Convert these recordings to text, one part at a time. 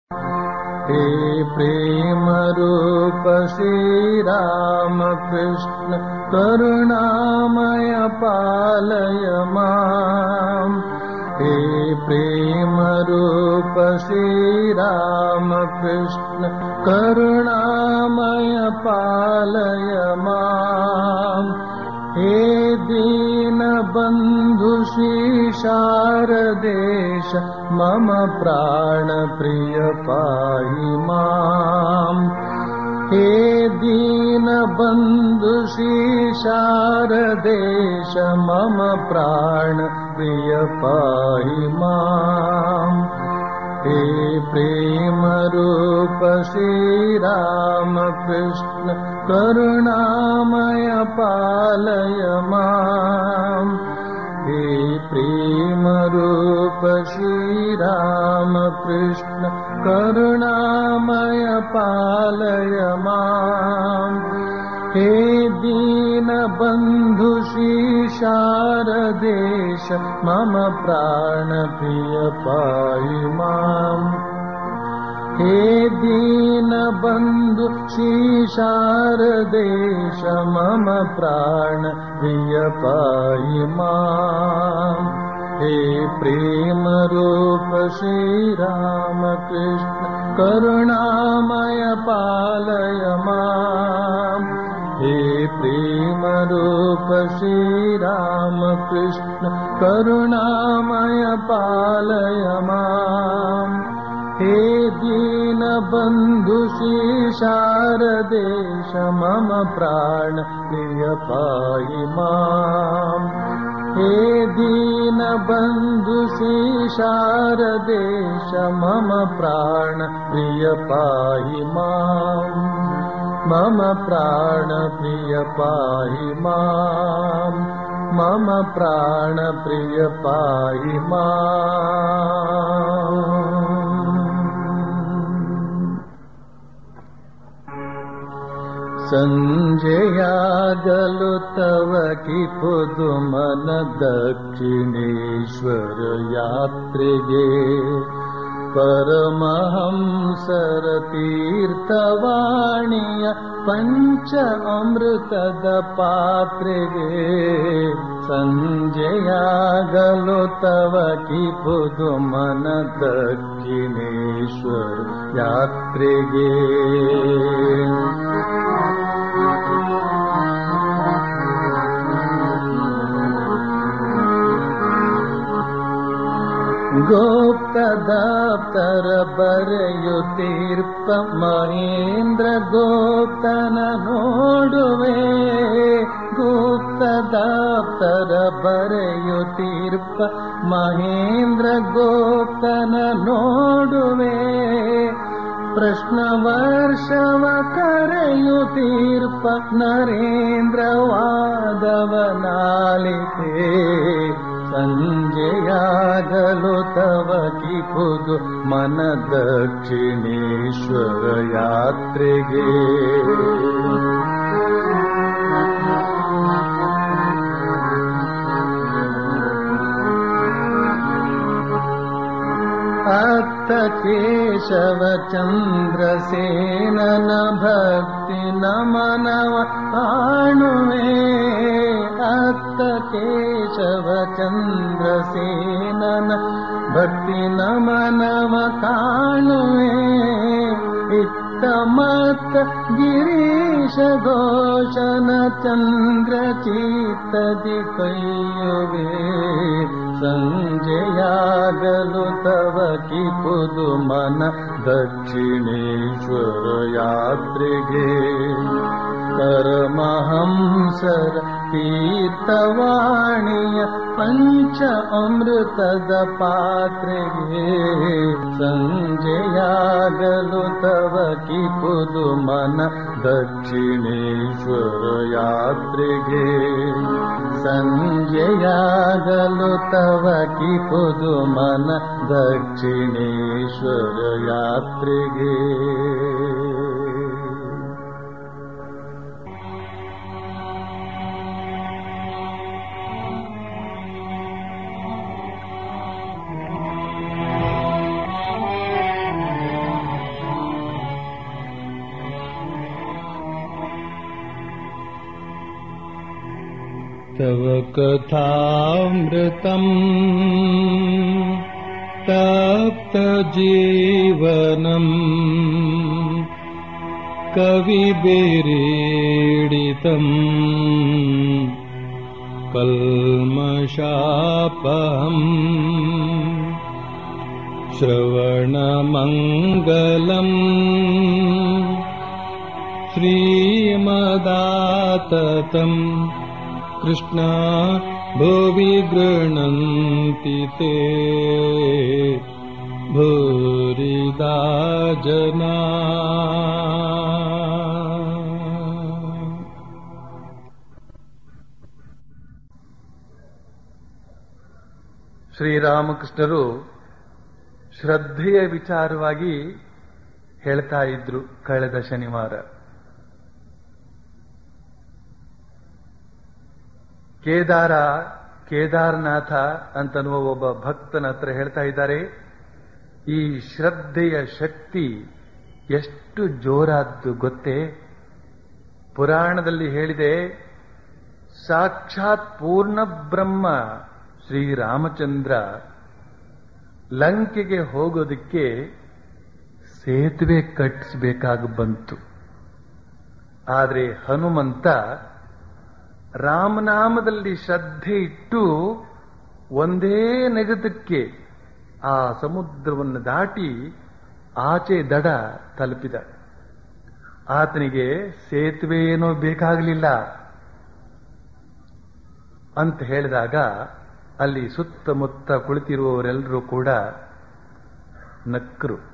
हे प्रेमरूप श्रीरामकृष्ण करुणामय पालय माम् हे प्रेमरूप श्रीरामकृष्ण करुणामय पालय माम् हे दीनबन्धु शारदेश मम प्राणप्रिय पाहि माम् हे दीनबन्धु शारदेश मम प्राणप्रिय पाहि माम् हे प्रेमरूप श्रीरामकृष्ण करुणामय पालय माम् हे प्रेमरूप श्रीरामकृष्ण करुणामय पालय माम् हे दीनबन्धु शारदेश मम प्राणप्रिय पाहि माम् हे दीनबन्धु शारदेश मम प्राणप्रिय पाहि माम् हे प्रेमरूप श्रीरामकृष्ण करुणामय पालय माम् हे प्रेमरूप श्रीरामकृष्ण करुणामय पालय माम् हे दीनबन्धु शारदेश मम प्राण प्रिय पाहि माम् हे दीनबन्धु शारदेश मम प्राण प्रिय पाहि माम् मम प्राण प्रिय पाहि माम् मम प्राण प्रिय पाहि माम् सञ्जयागलु तव कि पुदुमन दक्षिणेश्वर यात्रिगे परमहंसर तीर्थवाणीय पञ्च अमृतद पात्रिगे सञ्जयागलो तव कि पुदुमन दक्षिणेश्वर यात्रिगे गोप्तदाप्तर बರೆಯುತ್ತೀರ್ಪ ಮಹೇಂದ್ರ ಗೋಪ್ತನ ನೋಡುವೆ ಗುಪ್ತದಾಪ್ತರ ಬರೆಯುತ್ತೀರ್ಪ ಮಹೇಂದ್ರ ಗೋಪ್ತನ ನೋಡುವೆ ಪ್ರಶ್ನ ವರ್ಷವ ಕರೆಯುತ್ತೀರ್ಪ ನರೇಂದ್ರ ವಾದವನಾಲಿತೆ ಸಂಜೆಯಾಗಲು ತವ ಕಿಪುದು ಮನ ದಕ್ಷಿಣೇಶ್ವರ ಯಾತ್ರೆಗೆ ಅತ್ತ ಕೇಶವ ಚಂದ್ರಸೇನನ ಭಕ್ತಿ ನಮನವ ಕಾಣುವೆ ಅತ್ತ ಕೇಶವ ಚಂದ್ರಸೇನನ ಭಕ್ತಿ ನಮನವ ಕಾಣುವೆ ಇತ್ತ ಮತ್ತ ಗಿರೀಶ ಘೋಷನ ಚಂದ್ರ ಚಿತ್ತದಿ ಕೈಯುವೆ ಸಂಜೆಯಾಗಲು ತವ ಕಿಪುದು ಮನ ದಕ್ಷಿಣೇಶ್ವರ ಯಾತ್ರೆಗೆ ಪರಮಹಂಸರ ತೀರ್ಥವಾಣಿಯ ಪಂಚ ಅಮೃತದ ಪಾತ್ರೆಗೆ ಸಂಜೆಯಾಗಲು ತವ ಕಿಪುದು ಮನ ದಕ್ಷಿಣೇಶ್ವರ ಯಾತ್ರೆಗೆ ಸಂಜೆಯಾಗಲು ತವ ಕಿಪುದು ಮನ ದಕ್ಷಿಣೇಶ್ವರ ಯಾತ್ರೆಗೆ तव कथामृतम् तप्तजीवनम् कविभिरीडितम् कल्मषापहम् श्रवणमङ्गलम् श्रीमदाततम् कृष्णा भुवि गृह्णन्ति ते भूरिदा जना ಶ್ರೀರಾಮಕೃಷ್ಣರು ಶ್ರದ್ಧೆಯ ವಿಚಾರವಾಗಿ ಹೇಳ್ತಾ ಇದ್ರು ಕಳೆದ ಶನಿವಾರ ಕೇದಾರ ಕೇದಾರನಾಥ ಅಂತನ್ನುವ ಒಬ್ಬ ಭಕ್ತನ ಹತ್ರ ಹೇಳ್ತಾ ಇದ್ದಾರೆ ಈ ಶ್ರದ್ಧೆಯ ಶಕ್ತಿ ಎಷ್ಟು ಜೋರಾದ್ದು ಗೊತ್ತೇ ಪುರಾಣದಲ್ಲಿ ಹೇಳಿದೆ ಸಾಕ್ಷಾತ್ ಪೂರ್ಣ ಬ್ರಹ್ಮ ಶ್ರೀರಾಮಚಂದ್ರ ಲಂಕೆಗೆ ಹೋಗೋದಕ್ಕೆ ಸೇತುವೆ ಕಟ್ಟಿಸಬೇಕಾಗಿ ಬಂತು ಆದರೆ ಹನುಮಂತ ರಾಮನಾಮದಲ್ಲಿ ಶ್ರದ್ಧೆ ಇಟ್ಟು ಒಂದೇ ನೆಗದಕ್ಕೆ ಆ ಸಮುದ್ರವನ್ನು ದಾಟಿ ಆಚೆ ದಡ ತಲುಪಿದ ಆತನಿಗೆ ಸೇತುವೆ ಏನೋ ಬೇಕಾಗಲಿಲ್ಲ ಅಂತ ಹೇಳಿದಾಗ ಅಲ್ಲಿ ಸುತ್ತಮುತ್ತ ಕುಳಿತಿರುವವರೆಲ್ಲರೂ ಕೂಡ ನಕ್ಕರು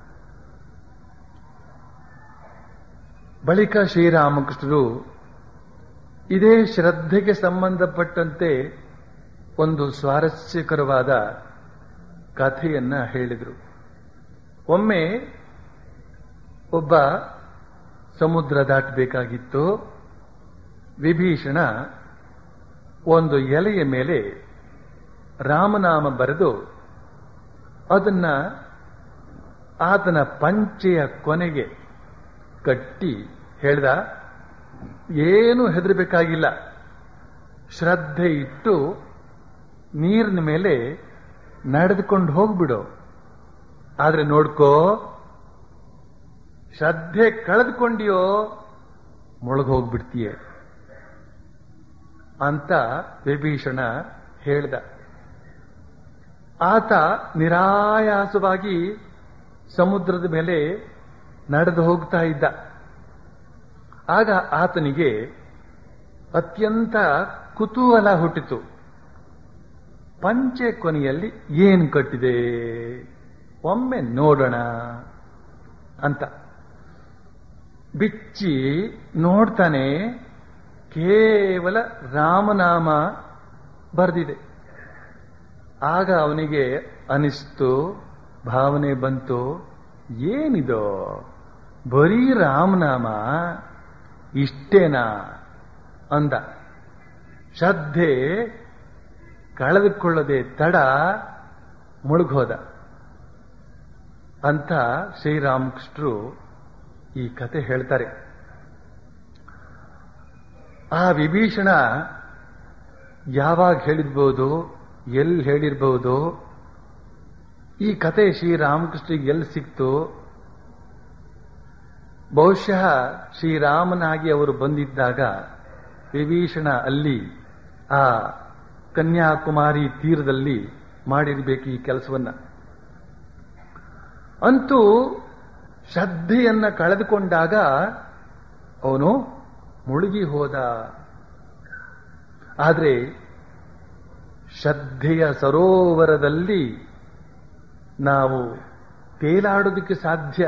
ಬಳಿಕ ಶ್ರೀರಾಮಕೃಷ್ಣರು ಇದೇ ಶ್ರದ್ಧೆಗೆ ಸಂಬಂಧಪಟ್ಟಂತೆ ಒಂದು ಸ್ವಾರಸ್ಯಕರವಾದ ಕಥೆಯನ್ನ ಹೇಳಿದರು ಒಮ್ಮೆ ಒಬ್ಬ ಸಮುದ್ರ ದಾಟಬೇಕಾಗಿತ್ತು ವಿಭೀಷಣ ಒಂದು ಎಲೆಯ ಮೇಲೆ ರಾಮನಾಮ ಬರೆದು ಅದನ್ನ ಆತನ ಪಂಚೆಯ ಕೊನೆಗೆ ಕಟ್ಟಿ ಹೇಳ್ದ ಏನು ಹೆದರಬೇಕಾಗಿಲ್ಲ ಶ್ರದ್ಧೆ ಇಟ್ಟು ನೀರಿನ ಮೇಲೆ ನಡೆದುಕೊಂಡು ಹೋಗ್ಬಿಡು ಆದ್ರೆ ನೋಡ್ಕೋ ಶ್ರದ್ಧೆ ಕಳೆದುಕೊಂಡಿಯೋ ಮುಳುಗ್ ಹೋಗ್ಬಿಡ್ತೀಯ ಅಂತ ವಿಭೀಷಣ ಹೇಳ್ದ ಆತ ನಿರಾಯಾಸವಾಗಿ ಸಮುದ್ರದ ಮೇಲೆ ನಡೆದು ಹೋಗ್ತಾ ಇದ್ದ ಆಗ ಆತನಿಗೆ ಅತ್ಯಂತ ಕುತೂಹಲ ಹುಟ್ಟಿತು ಪಂಚೆ ಕೊನೆಯಲ್ಲಿ ಏನು ಕಟ್ಟಿದೆ ಒಮ್ಮೆ ನೋಡೋಣ ಅಂತ ಬಿಚ್ಚಿ ನೋಡ್ತಾನೆ ಕೇವಲ ರಾಮನಾಮ ಬರೆದಿದೆ ಆಗ ಅವನಿಗೆ ಅನಿಸ್ತು ಭಾವನೆ ಬಂತು ಏನಿದೋ ಬರೀ ರಾಮನಾಮ ಇಷ್ಟೇನಾ ಅಂದ ಶ್ರದ್ಧೆ ಕಳೆದುಕೊಳ್ಳದೆ ತಡ ಮುಳುಗೋದ ಅಂತ ಶ್ರೀರಾಮಕೃಷ್ಣರು ಈ ಕತೆ ಹೇಳ್ತಾರೆ ಆ ವಿಭೀಷಣ ಯಾವಾಗ ಹೇಳಿರ್ಬೋದು ಎಲ್ಲಿ ಹೇಳಿರ್ಬೋದು ಈ ಕತೆ ಶ್ರೀರಾಮಕೃಷ್ಣರಿಗೆ ಎಲ್ಲಿ ಸಿಕ್ತು ಬಹುಶಃ ಶ್ರೀರಾಮನಾಗಿ ಅವರು ಬಂದಿದ್ದಾಗ ವಿಭೀಷಣ ಅಲ್ಲಿ ಆ ಕನ್ಯಾಕುಮಾರಿ ತೀರದಲ್ಲಿ ಮಾಡಿರ್ಬೇಕು ಈ ಕೆಲಸವನ್ನ ಅಂತೂ ಶ್ರದ್ಧೆಯನ್ನ ಕಳೆದುಕೊಂಡಾಗ ಅವನು ಮುಳುಗಿ ಹೋದ ಆದರೆ ಶ್ರದ್ಧೆಯ ಸರೋವರದಲ್ಲಿ ನಾವು ತೇಲಾಡೋದಕ್ಕೆ ಸಾಧ್ಯ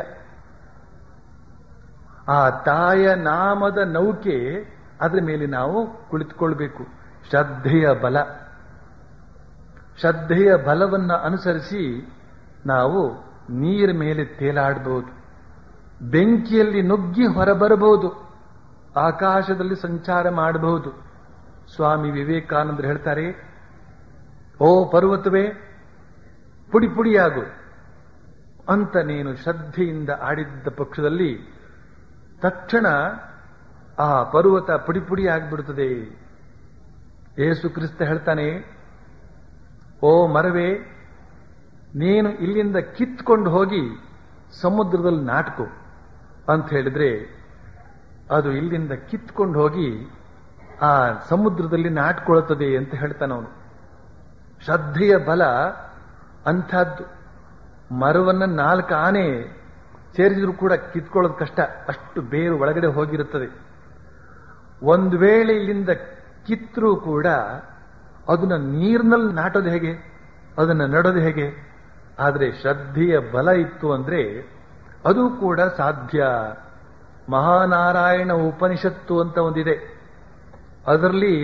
ಆ ತಾಯ ನಾಮದ ನೌಕೆ ಅದರ ಮೇಲೆ ನಾವು ಕುಳಿತುಕೊಳ್ಬೇಕು ಶ್ರದ್ಧೆಯ ಬಲ ಶ್ರದ್ಧೆಯ ಬಲವನ್ನ ಅನುಸರಿಸಿ ನಾವು ನೀರ ಮೇಲೆ ತೇಲಾಡಬಹುದು ಬೆಂಕಿಯಲ್ಲಿ ನುಗ್ಗಿ ಹೊರಬರಬಹುದು ಆಕಾಶದಲ್ಲಿ ಸಂಚಾರ ಮಾಡಬಹುದು ಸ್ವಾಮಿ ವಿವೇಕಾನಂದರು ಹೇಳ್ತಾರೆ ಓ ಪರ್ವತವೇ ಪುಡಿ ಪುಡಿಯಾಗು ಅಂತ ನೀನು ಶ್ರದ್ಧೆಯಿಂದ ಆಡಿದ್ದ ಪಕ್ಷದಲ್ಲಿ ತಕ್ಷಣ ಆ ಪರ್ವತ ಪುಡಿ ಪುಡಿ ಆಗಿಬಿಡುತ್ತದೆ ಏಸು ಕ್ರಿಸ್ತ ಹೇಳ್ತಾನೆ ಓ ಮರವೇ ನೀನು ಇಲ್ಲಿಂದ ಕಿತ್ಕೊಂಡು ಹೋಗಿ ಸಮುದ್ರದಲ್ಲಿ ನಾಟಕು ಅಂತ ಹೇಳಿದ್ರೆ ಅದು ಇಲ್ಲಿಂದ ಕಿತ್ಕೊಂಡು ಹೋಗಿ ಆ ಸಮುದ್ರದಲ್ಲಿ ನಾಟ್ಕೊಳ್ತದೆ ಅಂತ ಹೇಳ್ತಾನವನು ಶ್ರದ್ಧೆಯ ಬಲ ಅಂಥದ್ದು ಮರವನ್ನ ನಾಲ್ಕು ಆನೆ ಸೇರಿದ್ರು ಕೂಡ ಕಿತ್ಕೊಳ್ಳೋದು ಕಷ್ಟ ಅಷ್ಟು ಬೇರು ಒಳಗಡೆ ಹೋಗಿರುತ್ತದೆ ಒಂದು ವೇಳೆ ಇಲ್ಲಿಂದ ಕಿತ್ತರೂ ಕೂಡ ಅದನ್ನ ನೀರಿನಲ್ಲಿ ನಾಟೋದು ಹೇಗೆ ಅದನ್ನ ನಡೋದು ಹೇಗೆ ಆದರೆ ಶ್ರದ್ಧೆಯ ಬಲ ಇತ್ತು ಅಂದ್ರೆ ಅದು ಕೂಡ ಸಾಧ್ಯ ಮಹಾನಾರಾಯಣ ಉಪನಿಷತ್ತು ಅಂತ ಒಂದಿದೆ ಅದರಲ್ಲಿ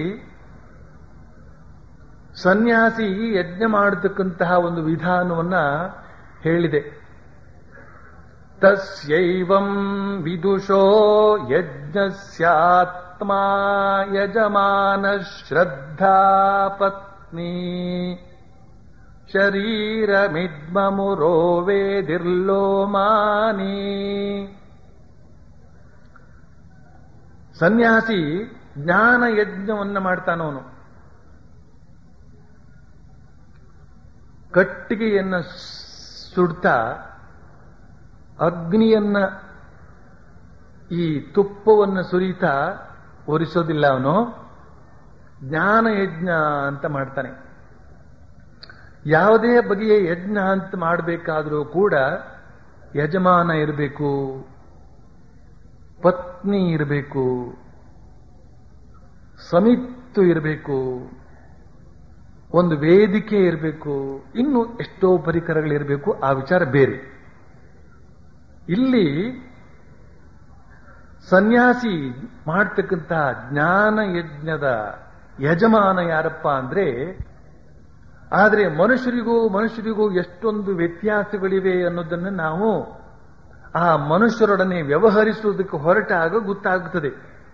ಸನ್ಯಾಸಿ ಯಜ್ಞ ಮಾಡತಕ್ಕಂತಹ ಒಂದು ವಿಧಾನವನ್ನ ಹೇಳಿದೆ ತಸ್ಯೈವಂ ವಿದುಷೋ ಯಜ್ಞಸ್ಯಾತ್ಮ ಯಜಮಾನ ಶ್ರದ್ಧಾ ಪತ್ನಿ ಶರೀರಮಿದ್ಮಮುರೋ ವೇದಿರ್ಲೋಮಾನಿ ಸನ್ಯಾಸಿ ಜ್ಞಾನ ಯಜ್ಞವನ್ನ ಮಾಡ್ತಾನವನು ಕಟ್ಟಿಗೆಯನ್ನ ಸುಡ್ತಾ ಅಗ್ನಿಯನ್ನ ಈ ತುಪ್ಪವನ್ನು ಸುರಿತಾ ಒರಿಸೋದಿಲ್ಲ ಅವನು ಜ್ಞಾನ ಯಜ್ಞ ಅಂತ ಮಾಡ್ತಾನೆ ಯಾವುದೇ ಬಗೆಯ ಯಜ್ಞ ಅಂತ ಮಾಡಬೇಕಾದ್ರೂ ಕೂಡ ಯಜಮಾನ ಇರಬೇಕು ಪತ್ನಿ ಇರಬೇಕು ಸಮಿತ್ತು ಇರಬೇಕು ಒಂದು ವೇದಿಕೆ ಇರಬೇಕು ಇನ್ನು ಎಷ್ಟೋ ಪರಿಕರಗಳಿರಬೇಕು ಆ ವಿಚಾರ ಬೇರೆ ಇಲ್ಲಿ ಸನ್ಯಾಸಿ ಮಾಡ್ತಕ್ಕಂತಹ ಜ್ಞಾನ ಯಜ್ಞದ ಯಜಮಾನ ಯಾರಪ್ಪ ಅಂದ್ರೆ ಆದರೆ ಮನುಷ್ಯರಿಗೂ ಮನುಷ್ಯರಿಗೂ ಎಷ್ಟೊಂದು ವ್ಯತ್ಯಾಸಗಳಿವೆ ಅನ್ನೋದನ್ನು ನಾವು ಆ ಮನುಷ್ಯರೊಡನೆ ವ್ಯವಹರಿಸುವುದಕ್ಕೆ ಹೊರಟಾಗ ಗೊತ್ತಾಗುತ್ತದೆ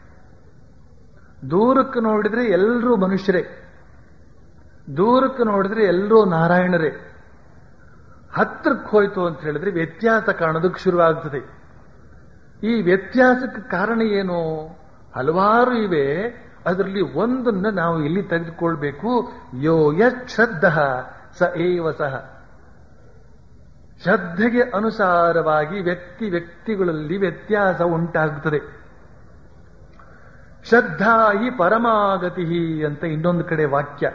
ದೂರಕ್ಕೆ ನೋಡಿದ್ರೆ ಎಲ್ಲರೂ ಮನುಷ್ಯರೇ ದೂರಕ್ಕೆ ನೋಡಿದ್ರೆ ಎಲ್ಲರೂ ನಾರಾಯಣರೇ ಹತ್ರಕ್ಕೆ ಹೋಯ್ತು ಅಂತ ಹೇಳಿದ್ರೆ ವ್ಯತ್ಯಾಸ ಕಾಣೋದಕ್ಕೆ ಶುರುವಾಗ್ತದೆ ಈ ವ್ಯತ್ಯಾಸಕ್ಕೆ ಕಾರಣ ಏನು ಹಲವಾರು ಇವೆ ಅದರಲ್ಲಿ ಒಂದನ್ನು ನಾವು ಇಲ್ಲಿ ತೆಗೆದುಕೊಳ್ಬೇಕು ಯೋ ಶ್ರದ್ಧ ಸ ಏವ ಸಹ ಶ್ರದ್ಧೆಗೆ ಅನುಸಾರವಾಗಿ ವ್ಯಕ್ತಿ ವ್ಯಕ್ತಿಗಳಲ್ಲಿ ವ್ಯತ್ಯಾಸ ಉಂಟಾಗುತ್ತದೆ ಶ್ರದ್ಧಾ ಹಿ ಪರಮಾಗತಿ ಅಂತ ಇನ್ನೊಂದು ಕಡೆ ವಾಕ್ಯ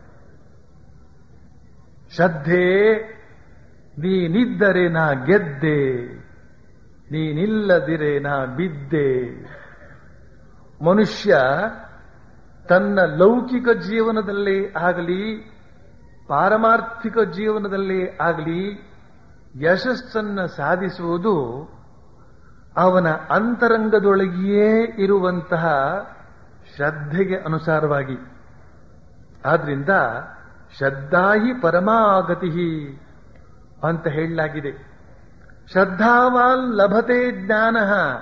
ಶ್ರದ್ಧೆ ನೀನಿದ್ದರೆ ನಾ ಗೆದ್ದೆ ನೀನಿಲ್ಲದಿರೆ ನಾ ಬಿದ್ದೆ ಮನುಷ್ಯ ತನ್ನ ಲೌಕಿಕ ಜೀವನದಲ್ಲೇ ಆಗಲಿ ಪಾರಮಾರ್ಥಿಕ ಜೀವನದಲ್ಲೇ ಆಗಲಿ ಯಶಸ್ಸನ್ನು ಸಾಧಿಸುವುದು ಅವನ ಅಂತರಂಗದೊಳಗೆಯೇ ಇರುವಂತಹ ಶ್ರದ್ಧೆಗೆ ಅನುಸಾರವಾಗಿ ಆದ್ರಿಂದ ಶ್ರದ್ಧಾಹಿ ಪರಮಾಗತಿ ಅಂತ ಹೇಳಲಾಗಿದೆ ಶ್ರದ್ಧಾವಾನ್ ಲಭತೆ ಜ್ಞಾನ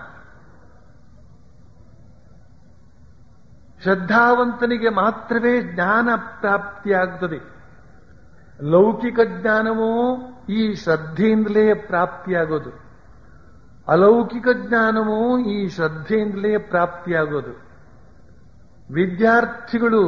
ಶ್ರದ್ಧಾವಂತನಿಗೆ ಮಾತ್ರವೇ ಜ್ಞಾನ ಪ್ರಾಪ್ತಿಯಾಗುತ್ತದೆ ಲೌಕಿಕ ಜ್ಞಾನವೂ ಈ ಶ್ರದ್ಧೆಯಿಂದಲೇ ಪ್ರಾಪ್ತಿಯಾಗೋದು ಅಲೌಕಿಕ ಜ್ಞಾನವೂ ಈ ಶ್ರದ್ಧೆಯಿಂದಲೇ ಪ್ರಾಪ್ತಿಯಾಗೋದು ವಿದ್ಯಾರ್ಥಿಗಳು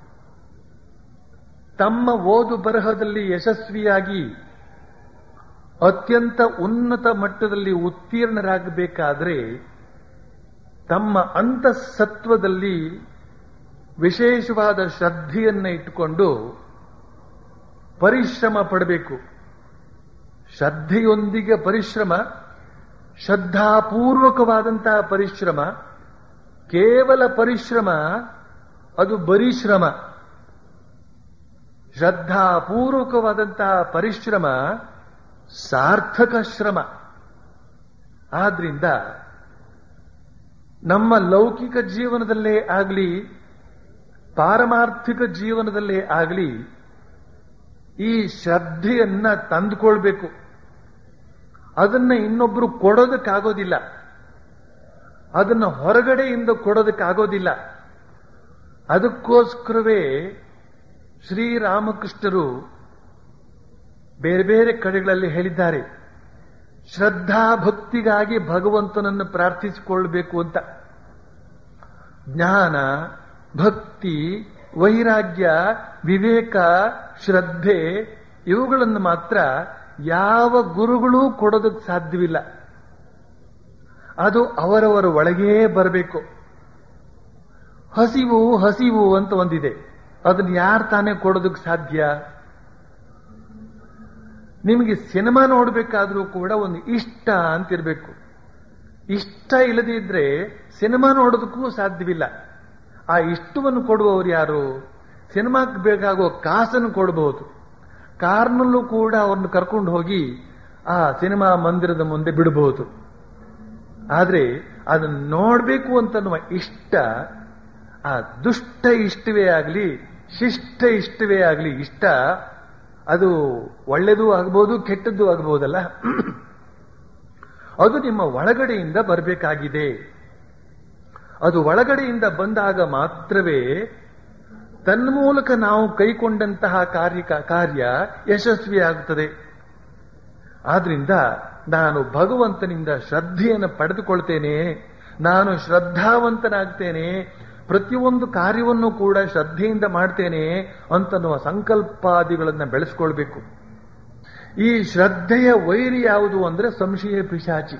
ತಮ್ಮ ಓದು ಬರಹದಲ್ಲಿ ಯಶಸ್ವಿಯಾಗಿ ಅತ್ಯಂತ ಉನ್ನತ ಮಟ್ಟದಲ್ಲಿ ಉತ್ತೀರ್ಣರಾಗಬೇಕಾದ್ರೆ ತಮ್ಮ ಅಂತಃಸತ್ವದಲ್ಲಿ ವಿಶೇಷವಾದ ಶ್ರದ್ಧೆಯನ್ನ ಇಟ್ಟುಕೊಂಡು ಪರಿಶ್ರಮ ಪಡಬೇಕು ಶ್ರದ್ಧೆಯೊಂದಿಗೆ ಪರಿಶ್ರಮ ಶ್ರದ್ಧಾಪೂರ್ವಕವಾದಂತಹ ಪರಿಶ್ರಮ ಕೇವಲ ಪರಿಶ್ರಮ ಅದು ಬರಿಶ್ರಮ ಶ್ರದ್ಧಾಪೂರ್ವಕವಾದಂತಹ ಪರಿಶ್ರಮ ಸಾರ್ಥಕ ಶ್ರಮ ಆದ್ರಿಂದ ನಮ್ಮ ಲೌಕಿಕ ಜೀವನದಲ್ಲೇ ಆಗಲಿ ಪಾರಮಾರ್ಥಿಕ ಜೀವನದಲ್ಲೇ ಆಗಲಿ ಈ ಶ್ರದ್ಧೆಯನ್ನ ತಂದುಕೊಳ್ಬೇಕು ಅದನ್ನ ಇನ್ನೊಬ್ರು ಕೊಡೋದಕ್ಕಾಗೋದಿಲ್ಲ ಅದನ್ನ ಹೊರಗಡೆಯಿಂದ ಕೊಡೋದಕ್ಕಾಗೋದಿಲ್ಲ ಅದಕ್ಕೋಸ್ಕರವೇ ಶ್ರೀರಾಮಕೃಷ್ಣರು ಬೇರೆ ಬೇರೆ ಕಡೆಗಳಲ್ಲಿ ಹೇಳಿದ್ದಾರೆ ಶ್ರದ್ಧಾ ಭಕ್ತಿಗಾಗಿ ಭಗವಂತನನ್ನು ಪ್ರಾರ್ಥಿಸಿಕೊಳ್ಳಬೇಕು ಅಂತ ಜ್ಞಾನ ಭಕ್ತಿ ವೈರಾಗ್ಯ ವಿವೇಕ ಶ್ರದ್ಧೆ ಇವುಗಳನ್ನು ಮಾತ್ರ ಯಾವ ಗುರುಗಳೂ ಕೊಡೋದಕ್ಕೆ ಸಾಧ್ಯವಿಲ್ಲ ಅದು ಅವರವರ ಒಳಗೇ ಬರಬೇಕು ಹಸಿವು ಹಸಿವು ಅಂತ ಒಂದಿದೆ ಅದನ್ನ ಯಾರು ತಾನೇ ಕೊಡೋದಕ್ಕೆ ಸಾಧ್ಯ ನಿಮಗೆ ಸಿನಿಮಾ ನೋಡಬೇಕಾದ್ರೂ ಕೂಡ ಒಂದು ಇಷ್ಟ ಅಂತಿರ್ಬೇಕು ಇಷ್ಟ ಇಲ್ಲದಿದ್ರೆ ಸಿನಿಮಾ ನೋಡೋದಕ್ಕೂ ಸಾಧ್ಯವಿಲ್ಲ ಆ ಇಷ್ಟವನ್ನು ಕೊಡುವವರು ಯಾರು ಸಿನಿಮಾಕ್ಕೆ ಬೇಕಾಗುವ ಕಾಸನ್ನು ಕೊಡಬಹುದು ಕಾರ್ನಲ್ಲೂ ಕೂಡ ಅವ್ರನ್ನ ಕರ್ಕೊಂಡು ಹೋಗಿ ಆ ಸಿನಿಮಾ ಮಂದಿರದ ಮುಂದೆ ಬಿಡಬಹುದು ಆದ್ರೆ ಅದನ್ನ ನೋಡ್ಬೇಕು ಅಂತನ್ನುವ ಇಷ್ಟ ಆ ದುಷ್ಟ ಇಷ್ಟವೇ ಆಗಲಿ ಶಿಷ್ಟ ಇಷ್ಟವೇ ಆಗಲಿ ಇಷ್ಟ ಅದು ಒಳ್ಳೆಯದು ಆಗಬಹುದು ಕೆಟ್ಟದ್ದು ಆಗಬಹುದಲ್ಲ ಅದು ನಿಮ್ಮ ಒಳಗಡೆಯಿಂದ ಬರಬೇಕಾಗಿದೆ ಅದು ಒಳಗಡೆಯಿಂದ ಬಂದಾಗ ಮಾತ್ರವೇ ತನ್ಮೂಲಕ ನಾವು ಕೈಕೊಂಡಂತಹ ಕಾರ್ಯ ಕಾರ್ಯ ಯಶಸ್ವಿಯಾಗುತ್ತದೆ ಆದ್ರಿಂದ ನಾನು ಭಗವಂತನಿಂದ ಶ್ರದ್ಧೆಯನ್ನು ಪಡೆದುಕೊಳ್ತೇನೆ ನಾನು ಶ್ರದ್ಧಾವಂತನಾಗ್ತೇನೆ ಪ್ರತಿಯೊಂದು ಕಾರ್ಯವನ್ನು ಕೂಡ ಶ್ರದ್ಧೆಯಿಂದ ಮಾಡ್ತೇನೆ ಅಂತನ್ನುವ ಸಂಕಲ್ಪಾದಿಗಳನ್ನು ಬೆಳೆಸ್ಕೊಳ್ಬೇಕು ಈ ಶ್ರದ್ಧೆಯ ವೈರಿ ಯಾವುದು ಅಂದ್ರೆ ಸಂಶಯ ಪಿಶಾಚಿ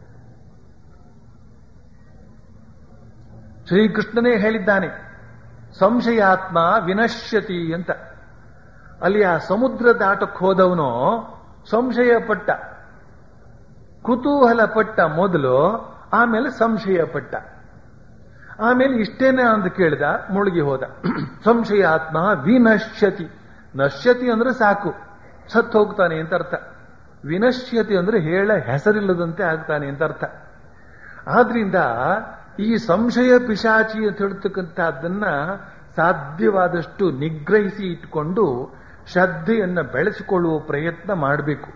ಶ್ರೀಕೃಷ್ಣನೇ ಹೇಳಿದ್ದಾನೆ ಸಂಶಯಾತ್ಮ ವಿನಶ್ಯತಿ ಅಂತ ಅಲ್ಲಿ ಆ ಸಮುದ್ರ ದಾಟಕ್ಕೆ ಹೋದವನು ಸಂಶಯ ಪಟ್ಟ ಕುತೂಹಲ ಪಟ್ಟ ಮೊದಲು ಆಮೇಲೆ ಸಂಶಯ ಪಟ್ಟ ಆಮೇಲೆ ಇಷ್ಟೇನೆ ಅಂತ ಕೇಳಿದ ಮುಳುಗಿ ಹೋದ ಸಂಶಯಾತ್ಮ ವಿನಶ್ಯತಿ ನಶ್ಯತಿ ಅಂದ್ರೆ ಸಾಕು ಸತ್ತು ಹೋಗ್ತಾನೆ ಅಂತ ಅರ್ಥ ವಿನಶ್ಯತಿ ಅಂದ್ರೆ ಹೇಳ ಹೆಸರಿಲ್ಲದಂತೆ ಆಗ್ತಾನೆ ಅಂತ ಅರ್ಥ ಆದ್ರಿಂದ ಈ ಸಂಶಯ ಪಿಶಾಚಿ ಅಂತ ಹೇಳ್ತಕ್ಕಂಥದ್ದನ್ನ ಸಾಧ್ಯವಾದಷ್ಟು ನಿಗ್ರಹಿಸಿ ಇಟ್ಕೊಂಡು ಶ್ರದ್ಧೆಯನ್ನ ಬೆಳೆಸಿಕೊಳ್ಳುವ ಪ್ರಯತ್ನ ಮಾಡಬೇಕು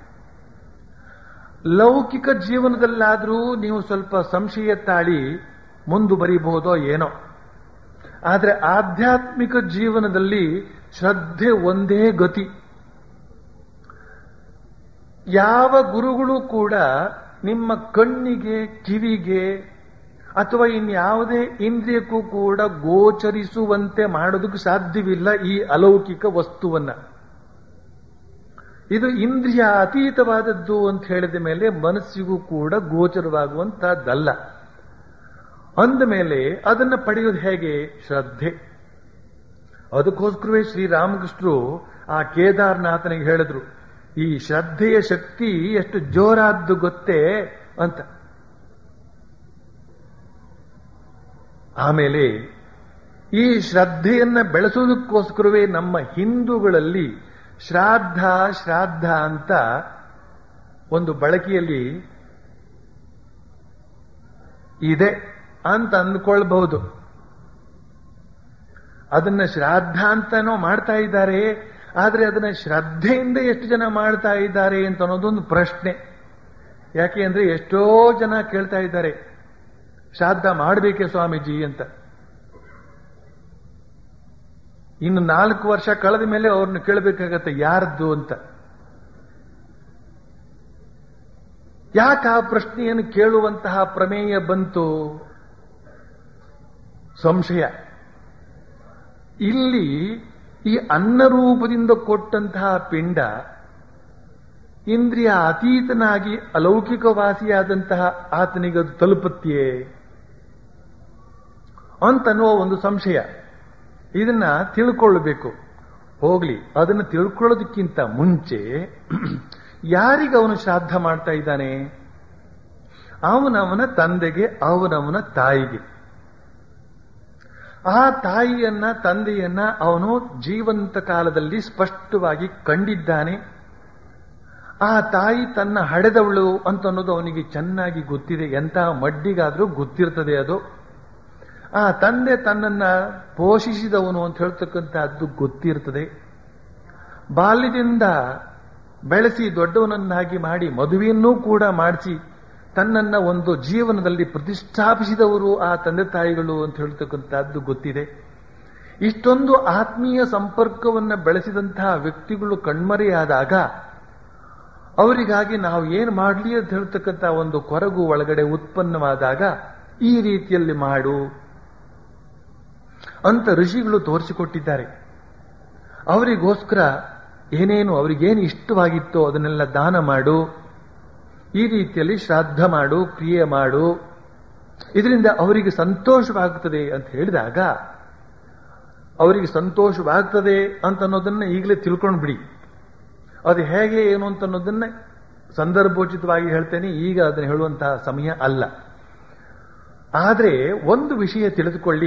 ಲೌಕಿಕ ಜೀವನದಲ್ಲಾದರೂ ನೀವು ಸ್ವಲ್ಪ ಸಂಶಯ ತಾಳಿ ಮುಂದುವರಿಬಹುದೋ ಏನೋ ಆದ್ರೆ ಆಧ್ಯಾತ್ಮಿಕ ಜೀವನದಲ್ಲಿ ಶ್ರದ್ಧೆ ಒಂದೇ ಗತಿ ಯಾವ ಗುರುಗಳು ಕೂಡ ನಿಮ್ಮ ಕಣ್ಣಿಗೆ ಕಿವಿಗೆ ಅಥವಾ ಇನ್ಯಾವುದೇ ಇಂದ್ರಿಯಕ್ಕೂ ಕೂಡ ಗೋಚರಿಸುವಂತೆ ಮಾಡೋದಕ್ಕೆ ಸಾಧ್ಯವಿಲ್ಲ ಈ ಅಲೌಕಿಕ ವಸ್ತುವನ್ನ ಇದು ಇಂದ್ರಿಯ ಅತೀತವಾದದ್ದು ಅಂತ ಹೇಳಿದ ಮೇಲೆ ಮನಸ್ಸಿಗೂ ಕೂಡ ಗೋಚರವಾಗುವಂತಹದ್ದಲ್ಲ ಅಂದ ಮೇಲೆ ಅದನ್ನು ಪಡೆಯೋದು ಹೇಗೆ ಶ್ರದ್ಧೆ ಅದಕ್ಕೋಸ್ಕರವೇ ಶ್ರೀರಾಮಕೃಷ್ಣರು ಆ ಕೇದಾರನಾಥನಿಗೆ ಹೇಳಿದ್ರು ಈ ಶ್ರದ್ಧೆಯ ಶಕ್ತಿ ಎಷ್ಟು ಜೋರಾದ್ದು ಗೊತ್ತೇ ಅಂತ ಆಮೇಲೆ ಈ ಶ್ರದ್ಧೆಯನ್ನ ಬೆಳೆಸೋದಕ್ಕೋಸ್ಕರವೇ ನಮ್ಮ ಹಿಂದೂಗಳಲ್ಲಿ ಶ್ರಾದ್ದ ಶ್ರಾದ್ದ ಅಂತ ಒಂದು ಬಳಕೆಯಲ್ಲಿ ಇದೆ ಅಂತ ಅಂದ್ಕೊಳ್ಬಹುದು ಅದನ್ನ ಶ್ರಾದ್ದ ಅಂತಾನೋ ಮಾಡ್ತಾ ಇದ್ದಾರೆ ಆದ್ರೆ ಅದನ್ನ ಶ್ರದ್ಧೆಯಿಂದ ಎಷ್ಟು ಜನ ಮಾಡ್ತಾ ಇದ್ದಾರೆ ಅಂತ ಅನ್ನೋದೊಂದು ಪ್ರಶ್ನೆ ಯಾಕೆ ಅಂದ್ರೆ ಎಷ್ಟೋ ಜನ ಕೇಳ್ತಾ ಇದ್ದಾರೆ ಶ್ರಾದ್ದ ಮಾಡಬೇಕೆ ಸ್ವಾಮೀಜಿ ಅಂತ ಇನ್ನು ನಾಲ್ಕು ವರ್ಷ ಕಳೆದ ಮೇಲೆ ಅವ್ರನ್ನ ಕೇಳಬೇಕಾಗತ್ತೆ ಯಾರದ್ದು ಅಂತ ಯಾಕೆ ಆ ಪ್ರಶ್ನೆಯನ್ನು ಕೇಳುವಂತಹ ಪ್ರಮೇಯ ಬಂತು ಸಂಶಯ ಇಲ್ಲಿ ಈ ಅನ್ನ ರೂಪದಿಂದ ಕೊಟ್ಟಂತಹ ಪಿಂಡ ಇಂದ್ರಿಯ ಅತೀತನಾಗಿ ಅಲೌಕಿಕವಾಸಿಯಾದಂತಹ ಆತನಿಗದು ತಲುಪುತ್ತೆಯೇ ಅಂತನ್ನುವ ಒಂದು ಸಂಶಯ ಇದನ್ನ ತಿಳ್ಕೊಳ್ಬೇಕು ಹೋಗ್ಲಿ ಅದನ್ನು ತಿಳ್ಕೊಳ್ಳೋದಕ್ಕಿಂತ ಮುಂಚೆ ಯಾರಿಗೆ ಅವನು ಶ್ರಾದ್ದ ಮಾಡ್ತಾ ಇದ್ದಾನೆ ಅವನವನ ತಂದೆಗೆ ಅವನವನ ತಾಯಿಗೆ ಆ ತಾಯಿಯನ್ನ ತಂದೆಯನ್ನ ಅವನು ಜೀವಂತ ಕಾಲದಲ್ಲಿ ಸ್ಪಷ್ಟವಾಗಿ ಕಂಡಿದ್ದಾನೆ ಆ ತಾಯಿ ತನ್ನ ಹಡೆದವಳು ಅಂತ ಅನ್ನೋದು ಅವನಿಗೆ ಚೆನ್ನಾಗಿ ಗೊತ್ತಿದೆ ಎಂತಹ ಮಡ್ಡಿಗಾದ್ರೂ ಗೊತ್ತಿರ್ತದೆ ಅದು ಆ ತಂದೆ ತನ್ನನ್ನ ಪೋಷಿಸಿದವನು ಅಂತ ಹೇಳ್ತಕ್ಕಂಥದ್ದು ಗೊತ್ತಿರ್ತದೆ ಬಾಲ್ಯದಿಂದ ಬೆಳೆಸಿ ದೊಡ್ಡವನನ್ನಾಗಿ ಮಾಡಿ ಮದುವೆಯನ್ನೂ ಕೂಡ ಮಾಡಿಸಿ ತನ್ನನ್ನ ಒಂದು ಜೀವನದಲ್ಲಿ ಪ್ರತಿಷ್ಠಾಪಿಸಿದವರು ಆ ತಂದೆ ತಾಯಿಗಳು ಅಂತ ಹೇಳ್ತಕ್ಕಂಥದ್ದು ಗೊತ್ತಿದೆ ಇಷ್ಟೊಂದು ಆತ್ಮೀಯ ಸಂಪರ್ಕವನ್ನು ಬೆಳೆಸಿದಂತಹ ವ್ಯಕ್ತಿಗಳು ಕಣ್ಮರೆಯಾದಾಗ ಅವರಿಗಾಗಿ ನಾವು ಏನು ಮಾಡಲಿ ಅಂತ ಹೇಳ್ತಕ್ಕಂಥ ಒಂದು ಕೊರಗು ಒಳಗಡೆ ಉತ್ಪನ್ನವಾದಾಗ ಈ ರೀತಿಯಲ್ಲಿ ಮಾಡು ಅಂತ ಋಷಿಗಳು ತೋರಿಸಿಕೊಟ್ಟಿದ್ದಾರೆ ಅವರಿಗೋಸ್ಕರ ಏನೇನು ಅವರಿಗೇನು ಇಷ್ಟವಾಗಿತ್ತೋ ಅದನ್ನೆಲ್ಲ ದಾನ ಮಾಡು ಈ ರೀತಿಯಲ್ಲಿ ಶ್ರಾದ್ದ ಮಾಡು ಕ್ರಿಯೆ ಮಾಡು ಇದರಿಂದ ಅವರಿಗೆ ಸಂತೋಷವಾಗುತ್ತದೆ ಅಂತ ಹೇಳಿದಾಗ ಅವರಿಗೆ ಸಂತೋಷವಾಗ್ತದೆ ಅಂತ ಅನ್ನೋದನ್ನ ಈಗಲೇ ತಿಳ್ಕೊಂಡು ಬಿಡಿ ಅದು ಹೇಗೆ ಏನು ಅಂತ ಅನ್ನೋದನ್ನ ಸಂದರ್ಭೋಚಿತವಾಗಿ ಹೇಳ್ತೇನೆ ಈಗ ಅದನ್ನು ಹೇಳುವಂತಹ ಸಮಯ ಅಲ್ಲ ಆದರೆ ಒಂದು ವಿಷಯ ತಿಳಿದುಕೊಳ್ಳಿ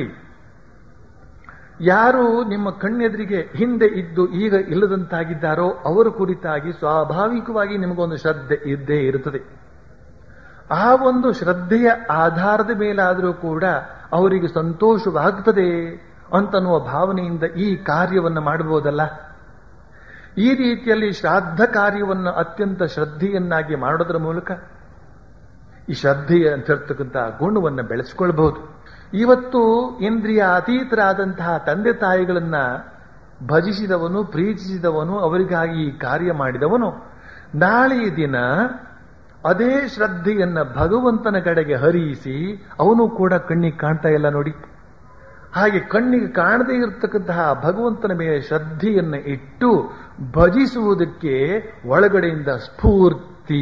ಯಾರು ನಿಮ್ಮ ಕಣ್ಣೆದುರಿಗೆ ಹಿಂದೆ ಇದ್ದು ಈಗ ಇಲ್ಲದಂತಾಗಿದ್ದಾರೋ ಅವರ ಕುರಿತಾಗಿ ಸ್ವಾಭಾವಿಕವಾಗಿ ನಿಮಗೊಂದು ಶ್ರದ್ಧೆ ಇದ್ದೇ ಇರುತ್ತದೆ ಆ ಒಂದು ಶ್ರದ್ಧೆಯ ಆಧಾರದ ಮೇಲಾದರೂ ಕೂಡ ಅವರಿಗೆ ಸಂತೋಷವಾಗುತ್ತದೆ ಅಂತನ್ನುವ ಭಾವನೆಯಿಂದ ಈ ಕಾರ್ಯವನ್ನು ಮಾಡಬಹುದಲ್ಲ ಈ ರೀತಿಯಲ್ಲಿ ಶ್ರಾದ್ದ ಕಾರ್ಯವನ್ನು ಅತ್ಯಂತ ಶ್ರದ್ಧೆಯನ್ನಾಗಿ ಮಾಡೋದರ ಮೂಲಕ ಈ ಶ್ರದ್ಧೆಯ ಅಂತ ಹೇಳ್ತಕ್ಕಂತಹ ಗುಣವನ್ನು ಬೆಳೆಸಿಕೊಳ್ಬಹುದು ಇವತ್ತು ಇಂದ್ರಿಯ ಅತೀತರಾದಂತಹ ತಂದೆ ತಾಯಿಗಳನ್ನ ಭಜಿಸಿದವನು ಪ್ರೀತಿಸಿದವನು ಅವರಿಗಾಗಿ ಈ ಕಾರ್ಯ ಮಾಡಿದವನು ನಾಳೆಯ ದಿನ ಅದೇ ಶ್ರದ್ಧೆಯನ್ನ ಭಗವಂತನ ಕಡೆಗೆ ಹರಿಯಿಸಿ ಅವನು ಕೂಡ ಕಣ್ಣಿಗೆ ಕಾಣ್ತಾ ಇಲ್ಲ ನೋಡಿ ಹಾಗೆ ಕಣ್ಣಿಗೆ ಕಾಣದೇ ಇರತಕ್ಕಂತಹ ಭಗವಂತನ ಮೇಲೆ ಶ್ರದ್ಧೆಯನ್ನು ಇಟ್ಟು ಭಜಿಸುವುದಕ್ಕೆ ಒಳಗಡೆಯಿಂದ ಸ್ಫೂರ್ತಿ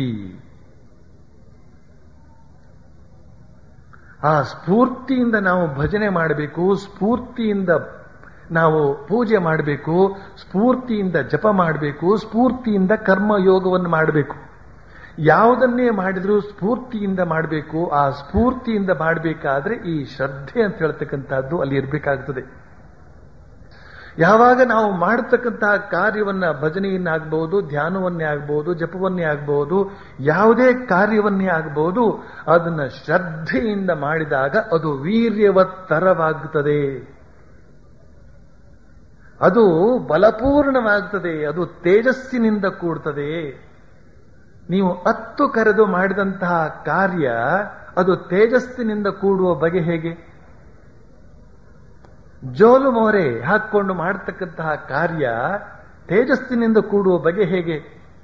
ಆ ಸ್ಫೂರ್ತಿಯಿಂದ ನಾವು ಭಜನೆ ಮಾಡಬೇಕು ಸ್ಫೂರ್ತಿಯಿಂದ ನಾವು ಪೂಜೆ ಮಾಡಬೇಕು ಸ್ಫೂರ್ತಿಯಿಂದ ಜಪ ಮಾಡಬೇಕು ಸ್ಫೂರ್ತಿಯಿಂದ ಕರ್ಮ ಯೋಗವನ್ನು ಮಾಡಬೇಕು ಯಾವುದನ್ನೇ ಮಾಡಿದ್ರೂ ಸ್ಫೂರ್ತಿಯಿಂದ ಮಾಡಬೇಕು ಆ ಸ್ಫೂರ್ತಿಯಿಂದ ಮಾಡಬೇಕಾದ್ರೆ ಈ ಶ್ರದ್ಧೆ ಅಂತ ಹೇಳ್ತಕ್ಕಂಥದ್ದು ಅಲ್ಲಿ ಇರಬೇಕಾಗ್ತದೆ ಯಾವಾಗ ನಾವು ಮಾಡತಕ್ಕಂತಹ ಕಾರ್ಯವನ್ನ ಭಜನೆಯನ್ನೇ ಆಗ್ಬಹುದು ಧ್ಯಾನವನ್ನೇ ಆಗ್ಬಹುದು ಜಪವನ್ನೇ ಆಗ್ಬಹುದು ಯಾವುದೇ ಕಾರ್ಯವನ್ನೇ ಆಗ್ಬಹುದು ಅದನ್ನ ಶ್ರದ್ಧೆಯಿಂದ ಮಾಡಿದಾಗ ಅದು ವೀರ್ಯವತ್ತರವಾಗುತ್ತದೆ ಅದು ಬಲಪೂರ್ಣವಾಗುತ್ತದೆ ಅದು ತೇಜಸ್ಸಿನಿಂದ ಕೂಡ್ತದೆ ನೀವು ಹತ್ತು ಕರೆದು ಮಾಡಿದಂತಹ ಕಾರ್ಯ ಅದು ತೇಜಸ್ಸಿನಿಂದ ಕೂಡುವ ಬಗೆ ಹೇಗೆ ಜೋಲು ಮೋರೆ ಹಾಕೊಂಡು ಮಾಡತಕ್ಕಂತಹ ಕಾರ್ಯ ತೇಜಸ್ಸಿನಿಂದ ಕೂಡುವ ಬಗೆ ಹೇಗೆ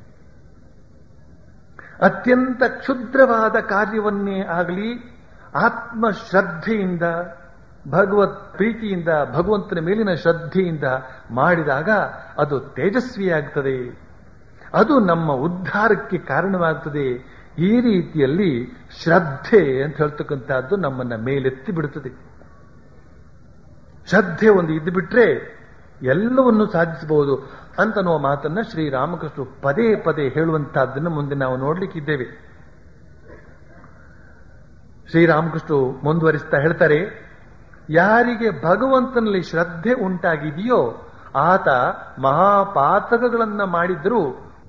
ಅತ್ಯಂತ ಕ್ಷುದ್ರವಾದ ಕಾರ್ಯವನ್ನೇ ಆಗಲಿ ಆತ್ಮಶ್ರದ್ಧೆಯಿಂದ ಭಗವತ್ ಪ್ರೀತಿಯಿಂದ ಭಗವಂತನ ಮೇಲಿನ ಶ್ರದ್ಧೆಯಿಂದ ಮಾಡಿದಾಗ ಅದು ತೇಜಸ್ವಿಯಾಗ್ತದೆ ಅದು ನಮ್ಮ ಉದ್ಧಾರಕ್ಕೆ ಕಾರಣವಾಗ್ತದೆ ಈ ರೀತಿಯಲ್ಲಿ ಶ್ರದ್ಧೆ ಅಂತ ಹೇಳ್ತಕ್ಕಂಥದ್ದು ನಮ್ಮನ್ನ ಮೇಲೆತ್ತಿ ಬಿಡುತ್ತದೆ ಶ್ರದ್ಧೆ ಒಂದು ಇದ್ದು ಬಿಟ್ರೆ ಎಲ್ಲವನ್ನು ಸಾಧಿಸಬಹುದು ಅಂತನ್ನುವ ಮಾತನ್ನ ಶ್ರೀರಾಮಕೃಷ್ಣ ಪದೇ ಪದೇ ಹೇಳುವಂತಹದ್ದನ್ನು ಮುಂದೆ ನಾವು ನೋಡ್ಲಿಕ್ಕಿದ್ದೇವೆ ಶ್ರೀರಾಮಕೃಷ್ಣ ಮುಂದುವರಿಸ್ತಾ ಹೇಳ್ತಾರೆ ಯಾರಿಗೆ ಭಗವಂತನಲ್ಲಿ ಶ್ರದ್ಧೆ ಉಂಟಾಗಿದೆಯೋ ಆತ ಮಹಾಪಾತಕಗಳನ್ನ ಮಾಡಿದ್ರೂ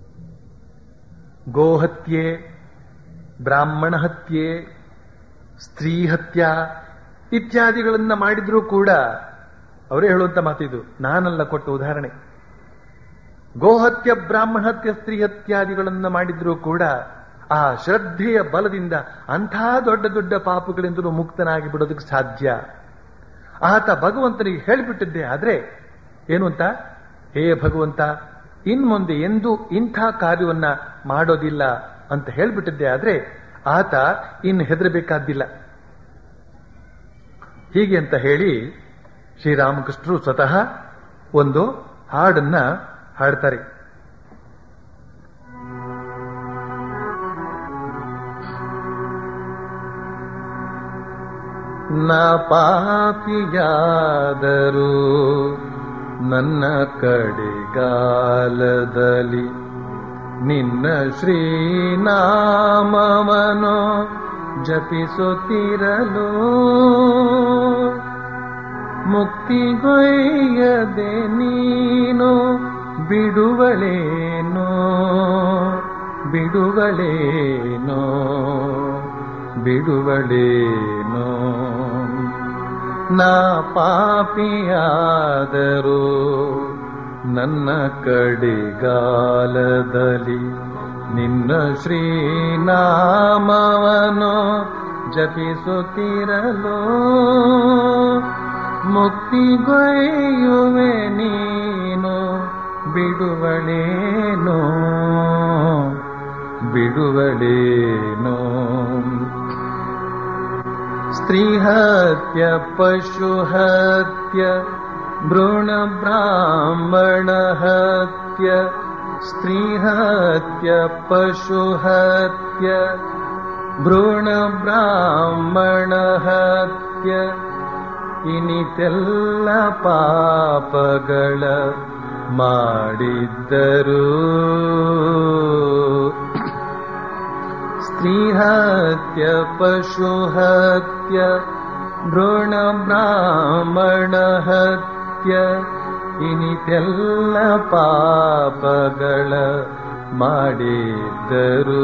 ಗೋಹತ್ಯೆ ಬ್ರಾಹ್ಮಣ ಹತ್ಯೆ ಸ್ತ್ರೀ ಹತ್ಯ ಇತ್ಯಾದಿಗಳನ್ನ ಮಾಡಿದ್ರೂ ಕೂಡ ಅವರೇ ಹೇಳುವಂತ ಮಾತಿದು ನಾನಲ್ಲ ಕೊಟ್ಟ ಉದಾಹರಣೆ ಗೋಹತ್ಯ ಬ್ರಾಹ್ಮಣ ಹತ್ಯ ಸ್ತ್ರೀ ಹತ್ಯಾದಿಗಳನ್ನ ಮಾಡಿದ್ರೂ ಕೂಡ ಆ ಶ್ರದ್ಧೆಯ ಬಲದಿಂದ ಅಂಥ ದೊಡ್ಡ ದೊಡ್ಡ ಪಾಪಗಳಿಂದಲೂ ಮುಕ್ತನಾಗಿ ಬಿಡೋದಕ್ಕೆ ಸಾಧ್ಯ ಆತ ಭಗವಂತನಿಗೆ ಹೇಳಿಬಿಟ್ಟಿದ್ದೆ ಆದ್ರೆ ಏನು ಅಂತ ಹೇ ಭಗವಂತ ಇನ್ ಮುಂದೆ ಎಂದೂ ಇಂಥ ಕಾರ್ಯವನ್ನ ಮಾಡೋದಿಲ್ಲ ಅಂತ ಹೇಳ್ಬಿಟ್ಟಿದ್ದೆ ಆದ್ರೆ ಆತ ಇನ್ನು ಹೆದರಬೇಕಾದ್ದಿಲ್ಲ ಹೀಗೆ ಅಂತ ಹೇಳಿ ಶ್ರೀರಾಮಕೃಷ್ಣರು ಸ್ವತಃ ಒಂದು ಹಾಡನ್ನ ಹಾಡ್ತಾರೆ ನ ಪಾಪಿಯಾದರೂ ನನ್ನ ಕಡೆಗಾಲದಲ್ಲಿ ನಿನ್ನ ಶ್ರೀನಾಮವನು ಜಪಿಸುತ್ತಿರಲು ಮುಕ್ತಿಗೊಯ್ಯದೆ ನೀನು ಬಿಡುವಳೇನೋ ಬಿಡುವಳೇನೋ ಬಿಡುವಳೇನೋ ನಾ ಪಾಪಿಯಾದರೂ ನನ್ನ ಕಡೆಗಾಲದಲ್ಲಿ ನಿನ್ನ ಶ್ರೀನಾಮವನು ಜಪಿಸುತ್ತಿರಲು ಮುಕ್ತಿಗೊಯ್ಯುವೆ ನೀನು ಬಿಡುವಳೇನೋ ಬಿಡುವಳೇನೋ स्त्रीहत्य पशुहत्य भ्रूणब्राह्मणहत्य स्त्रीहत्य पशुहत्य ಭ್ರೂಣಬ್ರಾಹ್ಮಣಹತ್ಯ ಇನಿತೆಲ್ಲ ಪಾಪಗಳ ಮಾಡಿದ್ದರು ಸ್ತ್ರೀಹತ್ಯ ಪಶುಹತ್ಯ ಭ್ರೂಣಬ್ರಾಹ್ಮಣಹತ್ಯ ಇನಿತೆಲ್ಲ ಪಾಪಗಳ ಮಾಡಿದ್ದರು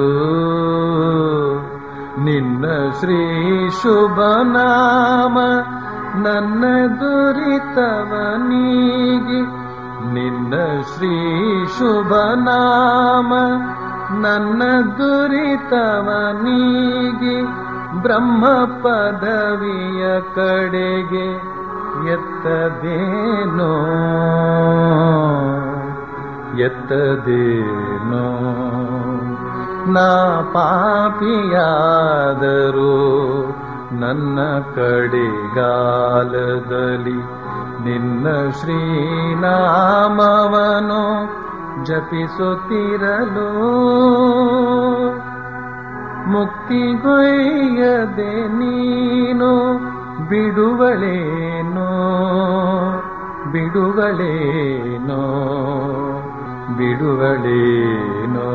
ನಿನ್ನ ಶ್ರೀ ಶುಭನಾಮ ನನ್ನ ದುರಿತವ ನೀಗಿ ನಿನ್ನ ಶ್ರೀ ಶುಭನಾಮ ನನ್ನ ದುರಿತವ ನೀಗಿ ಬ್ರಹ್ಮ ಪದವಿಯ ಕಡೆಗೆ ಎತ್ತದೇನೋ ಎತ್ತದೇನೋ ನಾ ಪಾಪಿಯಾದರೂ ನನ್ನ ಕಡೆಗಾಲದಲ್ಲಿ ನಿನ್ನ ಶ್ರೀನಾಮವನು ಜಪಿಸುತ್ತಿರಲು ಮುಕ್ತಿಗೊಯ್ಯದೆ ನೀನು ಬಿಡುವಳೇನೋ ಬಿಡುವಳೇನೋ ಬಿಡುವಳೇನೋ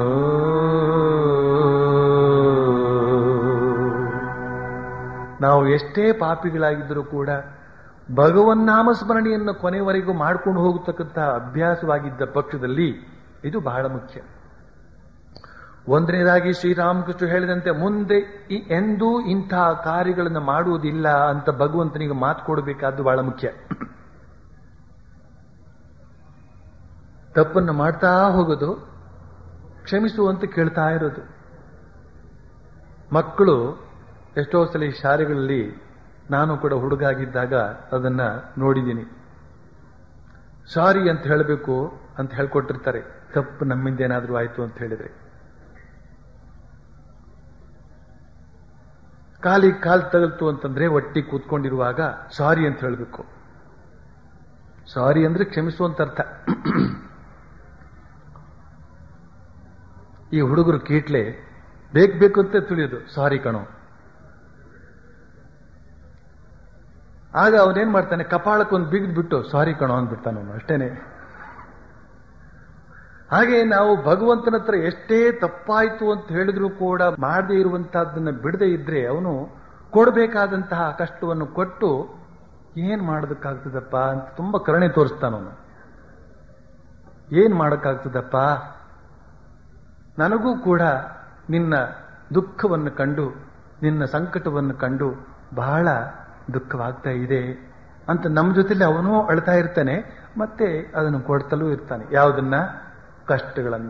ನಾವು ಎಷ್ಟೇ ಪಾಪಿಗಳಾಗಿದ್ದರೂ ಕೂಡ ಭಗವನ್ನಾಮ ಸ್ಮರಣೆಯನ್ನು ಕೊನೆವರೆಗೂ ಮಾಡ್ಕೊಂಡು ಹೋಗತಕ್ಕಂತಹ ಅಭ್ಯಾಸವಾಗಿದ್ದ ಪಕ್ಷದಲ್ಲಿ ಇದು ಬಹಳ ಮುಖ್ಯ ಒಂದನೇದಾಗಿ ಶ್ರೀರಾಮಕೃಷ್ಣ ಹೇಳಿದಂತೆ ಮುಂದೆ ಈ ಎಂದೂ ಇಂತಹ ಕಾರ್ಯಗಳನ್ನು ಮಾಡುವುದಿಲ್ಲ ಅಂತ ಭಗವಂತನಿಗೆ ಮಾತು ಕೊಡಬೇಕಾದ್ದು ಬಹಳ ಮುಖ್ಯ ತಪ್ಪನ್ನು ಮಾಡ್ತಾ ಹೋಗೋದು ಕ್ಷಮಿಸು ಅಂತ ಕೇಳ್ತಾ ಇರೋದು ಮಕ್ಕಳು ಎಷ್ಟೋ ಸಲ ಈ ಶಾಲೆಗಳಲ್ಲಿ ನಾನು ಕೂಡ ಹುಡುಗಾಗಿದ್ದಾಗ ಅದನ್ನ ನೋಡಿದ್ದೀನಿ ಸಾರಿ ಅಂತ ಹೇಳಬೇಕು ಅಂತ ಹೇಳ್ಕೊಟ್ಟಿರ್ತಾರೆ ತಪ್ಪು ನಮ್ಮಿಂದ ಏನಾದರೂ ಆಯ್ತು ಅಂತ ಹೇಳಿದ್ರೆ ಕಾಲಿಗೆ ಕಾಲು ತಗಲ್ತು ಅಂತಂದ್ರೆ ಒಟ್ಟಿ ಕೂತ್ಕೊಂಡಿರುವಾಗ ಸಾರಿ ಅಂತ ಹೇಳಬೇಕು ಸಾರಿ ಅಂದ್ರೆ ಕ್ಷಮಿಸು ಅಂತ ಅರ್ಥ ಈ ಹುಡುಗರು ಕೀಟ್ಲೆ ಬೇಕು ಬೇಕು ಅಂತ ತಿಳಿಯೋದು ಸಾರಿ ಕಣೋ ಆಗ ಅವನೇನ್ ಮಾಡ್ತಾನೆ ಕಪಾಳಕ್ಕೊಂದು ಬಿಗಿದ್ ಬಿಟ್ಟು ಸಾರಿ ಕಣೋ ಅಂದ್ಬಿಡ್ತಾನ ಅವನು ಅಷ್ಟೇನೆ ಹಾಗೆ ನಾವು ಭಗವಂತನ ಹತ್ರ ಎಷ್ಟೇ ತಪ್ಪಾಯ್ತು ಅಂತ ಹೇಳಿದ್ರು ಕೂಡ ಮಾಡದೇ ಇರುವಂತಹದ್ದನ್ನ ಬಿಡದೆ ಇದ್ರೆ ಅವನು ಕೊಡಬೇಕಾದಂತಹ ಕಷ್ಟವನ್ನು ಕೊಟ್ಟು ಏನ್ ಮಾಡೋದಕ್ಕಾಗ್ತದಪ್ಪ ಅಂತ ತುಂಬಾ ಕರುಣೆ ತೋರಿಸ್ತಾನವನು ಏನ್ ಮಾಡೋಕ್ಕಾಗ್ತದಪ್ಪ ನನಗೂ ಕೂಡ ನಿನ್ನ ದುಃಖವನ್ನು ಕಂಡು ನಿನ್ನ ಸಂಕಟವನ್ನು ಕಂಡು ಬಹಳ ದುಃಖವಾಗ್ತಾ ಇದೆ ಅಂತ ನಮ್ಮ ಜೊತೆಲಿ ಅವನು ಅಳ್ತಾ ಇರ್ತಾನೆ ಮತ್ತೆ ಅದನ್ನು ಕೊಡ್ತಲೂ ಇರ್ತಾನೆ ಯಾವುದನ್ನ ಕಷ್ಟಗಳನ್ನ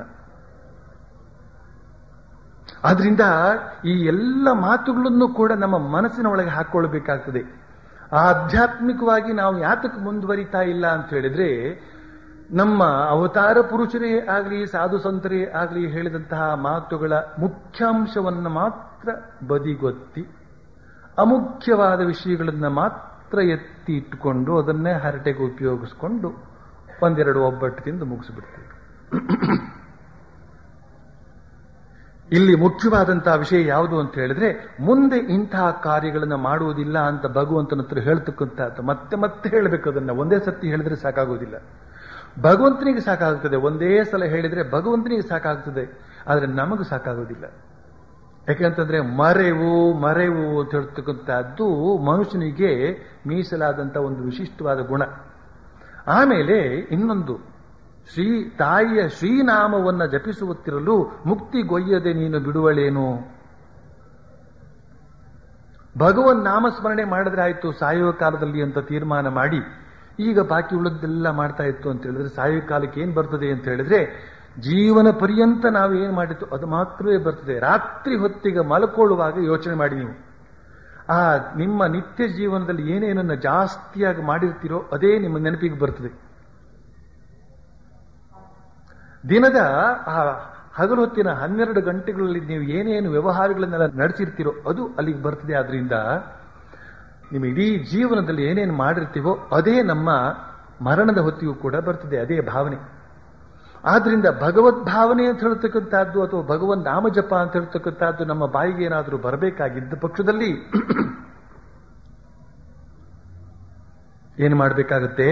ಆದ್ರಿಂದ ಈ ಎಲ್ಲ ಮಾತುಗಳನ್ನು ಕೂಡ ನಮ್ಮ ಮನಸ್ಸಿನ ಒಳಗೆ ಹಾಕೊಳ್ಬೇಕಾಗ್ತದೆ ಆಧ್ಯಾತ್ಮಿಕವಾಗಿ ನಾವು ಯಾತಕ್ಕೆ ಮುಂದುವರಿತಾ ಇಲ್ಲ ಅಂತ ಹೇಳಿದ್ರೆ ನಮ್ಮ ಅವತಾರ ಪುರುಷರೇ ಆಗಲಿ ಸಾಧು ಸಂತರೇ ಆಗಲಿ ಹೇಳಿದಂತಹ ಮಾತುಗಳ ಮುಖ್ಯಾಂಶವನ್ನು ಮಾತ್ರ ಬದಿಗೊತ್ತಿ ಅಮುಖ್ಯವಾದ ವಿಷಯಗಳನ್ನ ಮಾತ್ರ ಎತ್ತಿ ಇಟ್ಟುಕೊಂಡು ಅದನ್ನೇ ಹರಟೆಗೆ ಉಪಯೋಗಿಸ್ಕೊಂಡು ಒಂದೆರಡು ಒಬ್ಬಟ್ಟು ತಿಂದು ಮುಗಿಸ್ಬಿಡ್ತೀವಿ ಇಲ್ಲಿ ಮುಖ್ಯವಾದಂತಹ ವಿಷಯ ಯಾವುದು ಅಂತ ಹೇಳಿದ್ರೆ ಮುಂದೆ ಇಂತಹ ಕಾರ್ಯಗಳನ್ನು ಮಾಡುವುದಿಲ್ಲ ಅಂತ ಭಗವಂತನ ಹತ್ರ ಹೇಳ್ತಕ್ಕಂಥದ್ದು ಮತ್ತೆ ಮತ್ತೆ ಹೇಳಬೇಕು ಅದನ್ನ ಒಂದೇ ಸತಿ ಹೇಳಿದ್ರೆ ಸಾಕಾಗೋದಿಲ್ಲ ಭಗವಂತನಿಗೆ ಸಾಕಾಗ್ತದೆ ಒಂದೇ ಸಲ ಹೇಳಿದ್ರೆ ಭಗವಂತನಿಗೆ ಸಾಕಾಗ್ತದೆ ಆದ್ರೆ ನಮಗೆ ಸಾಕಾಗೋದಿಲ್ಲ ಯಾಕೆಂತಂದ್ರೆ ಮರೆವು ಮರೆವು ಅಂತ ಹೇಳ್ತಕ್ಕಂಥದ್ದು ಮನುಷ್ಯನಿಗೆ ಮೀಸಲಾದಂತ ಒಂದು ವಿಶಿಷ್ಟವಾದ ಗುಣ ಆಮೇಲೆ ಇನ್ನೊಂದು ಶ್ರೀ ತಾಯಿಯ ಶ್ರೀನಾಮವನ್ನ ಜಪಿಸುತ್ತಿರಲು ಮುಕ್ತಿಗೊಯ್ಯದೆ ನೀನು ಬಿಡುವಳೇನು ಭಗವನ್ ನಾಮಸ್ಮರಣೆ ಮಾಡಿದ್ರೆ ಆಯ್ತು ಸಾಯುವ ಕಾಲದಲ್ಲಿ ಅಂತ ತೀರ್ಮಾನ ಮಾಡಿ ಈಗ ಬಾಕಿ ಉಳಿದೆಲ್ಲ ಮಾಡ್ತಾ ಇತ್ತು ಅಂತ ಹೇಳಿದ್ರೆ ಸಾಯುವ ಕಾಲಕ್ಕೆ ಏನ್ ಬರ್ತದೆ ಅಂತ ಹೇಳಿದ್ರೆ ಜೀವನ ಪರ್ಯಂತ ನಾವು ಏನ್ ಮಾಡಿತ್ತು ಅದು ಮಾತ್ರವೇ ಬರ್ತದೆ ರಾತ್ರಿ ಹೊತ್ತಿಗೆ ಮಲ್ಕೊಳ್ಳುವಾಗ ಯೋಚನೆ ಮಾಡಿ ನೀವು ಆ ನಿಮ್ಮ ನಿತ್ಯ ಜೀವನದಲ್ಲಿ ಏನೇನನ್ನ ಜಾಸ್ತಿಯಾಗಿ ಮಾಡಿರ್ತೀರೋ ಅದೇ ನಿಮ್ಮ ನೆನಪಿಗೆ ಬರ್ತದೆ ದಿನದ ಆ ಹಗಲು ಹೊತ್ತಿನ ಹನ್ನೆರಡು ಗಂಟೆಗಳಲ್ಲಿ ನೀವು ಏನೇನು ವ್ಯವಹಾರಗಳನ್ನೆಲ್ಲ ನಡೆಸಿರ್ತೀರೋ ಅದು ಅಲ್ಲಿಗೆ ಬರ್ತದೆ ಆದ್ರಿಂದ ನಿಮ್ಮ ಇಡೀ ಜೀವನದಲ್ಲಿ ಏನೇನು ಮಾಡಿರ್ತೀವೋ ಅದೇ ನಮ್ಮ ಮರಣದ ಹೊತ್ತಿಗೂ ಕೂಡ ಬರ್ತದೆ ಅದೇ ಭಾವನೆ ಆದ್ರಿಂದ ಭಗವದ್ ಭಾವನೆ ಅಂತ ಹೇಳ್ತಕ್ಕಂಥದ್ದು ಅಥವಾ ಭಗವನ್ ನಾಮಜಪ ಅಂತ ಹೇಳ್ತಕ್ಕಂಥದ್ದು ನಮ್ಮ ಬಾಯಿಗೆ ಏನಾದರೂ ಬರಬೇಕಾಗಿದ್ದ ಪಕ್ಷದಲ್ಲಿ ಏನು ಮಾಡಬೇಕಾಗುತ್ತೆ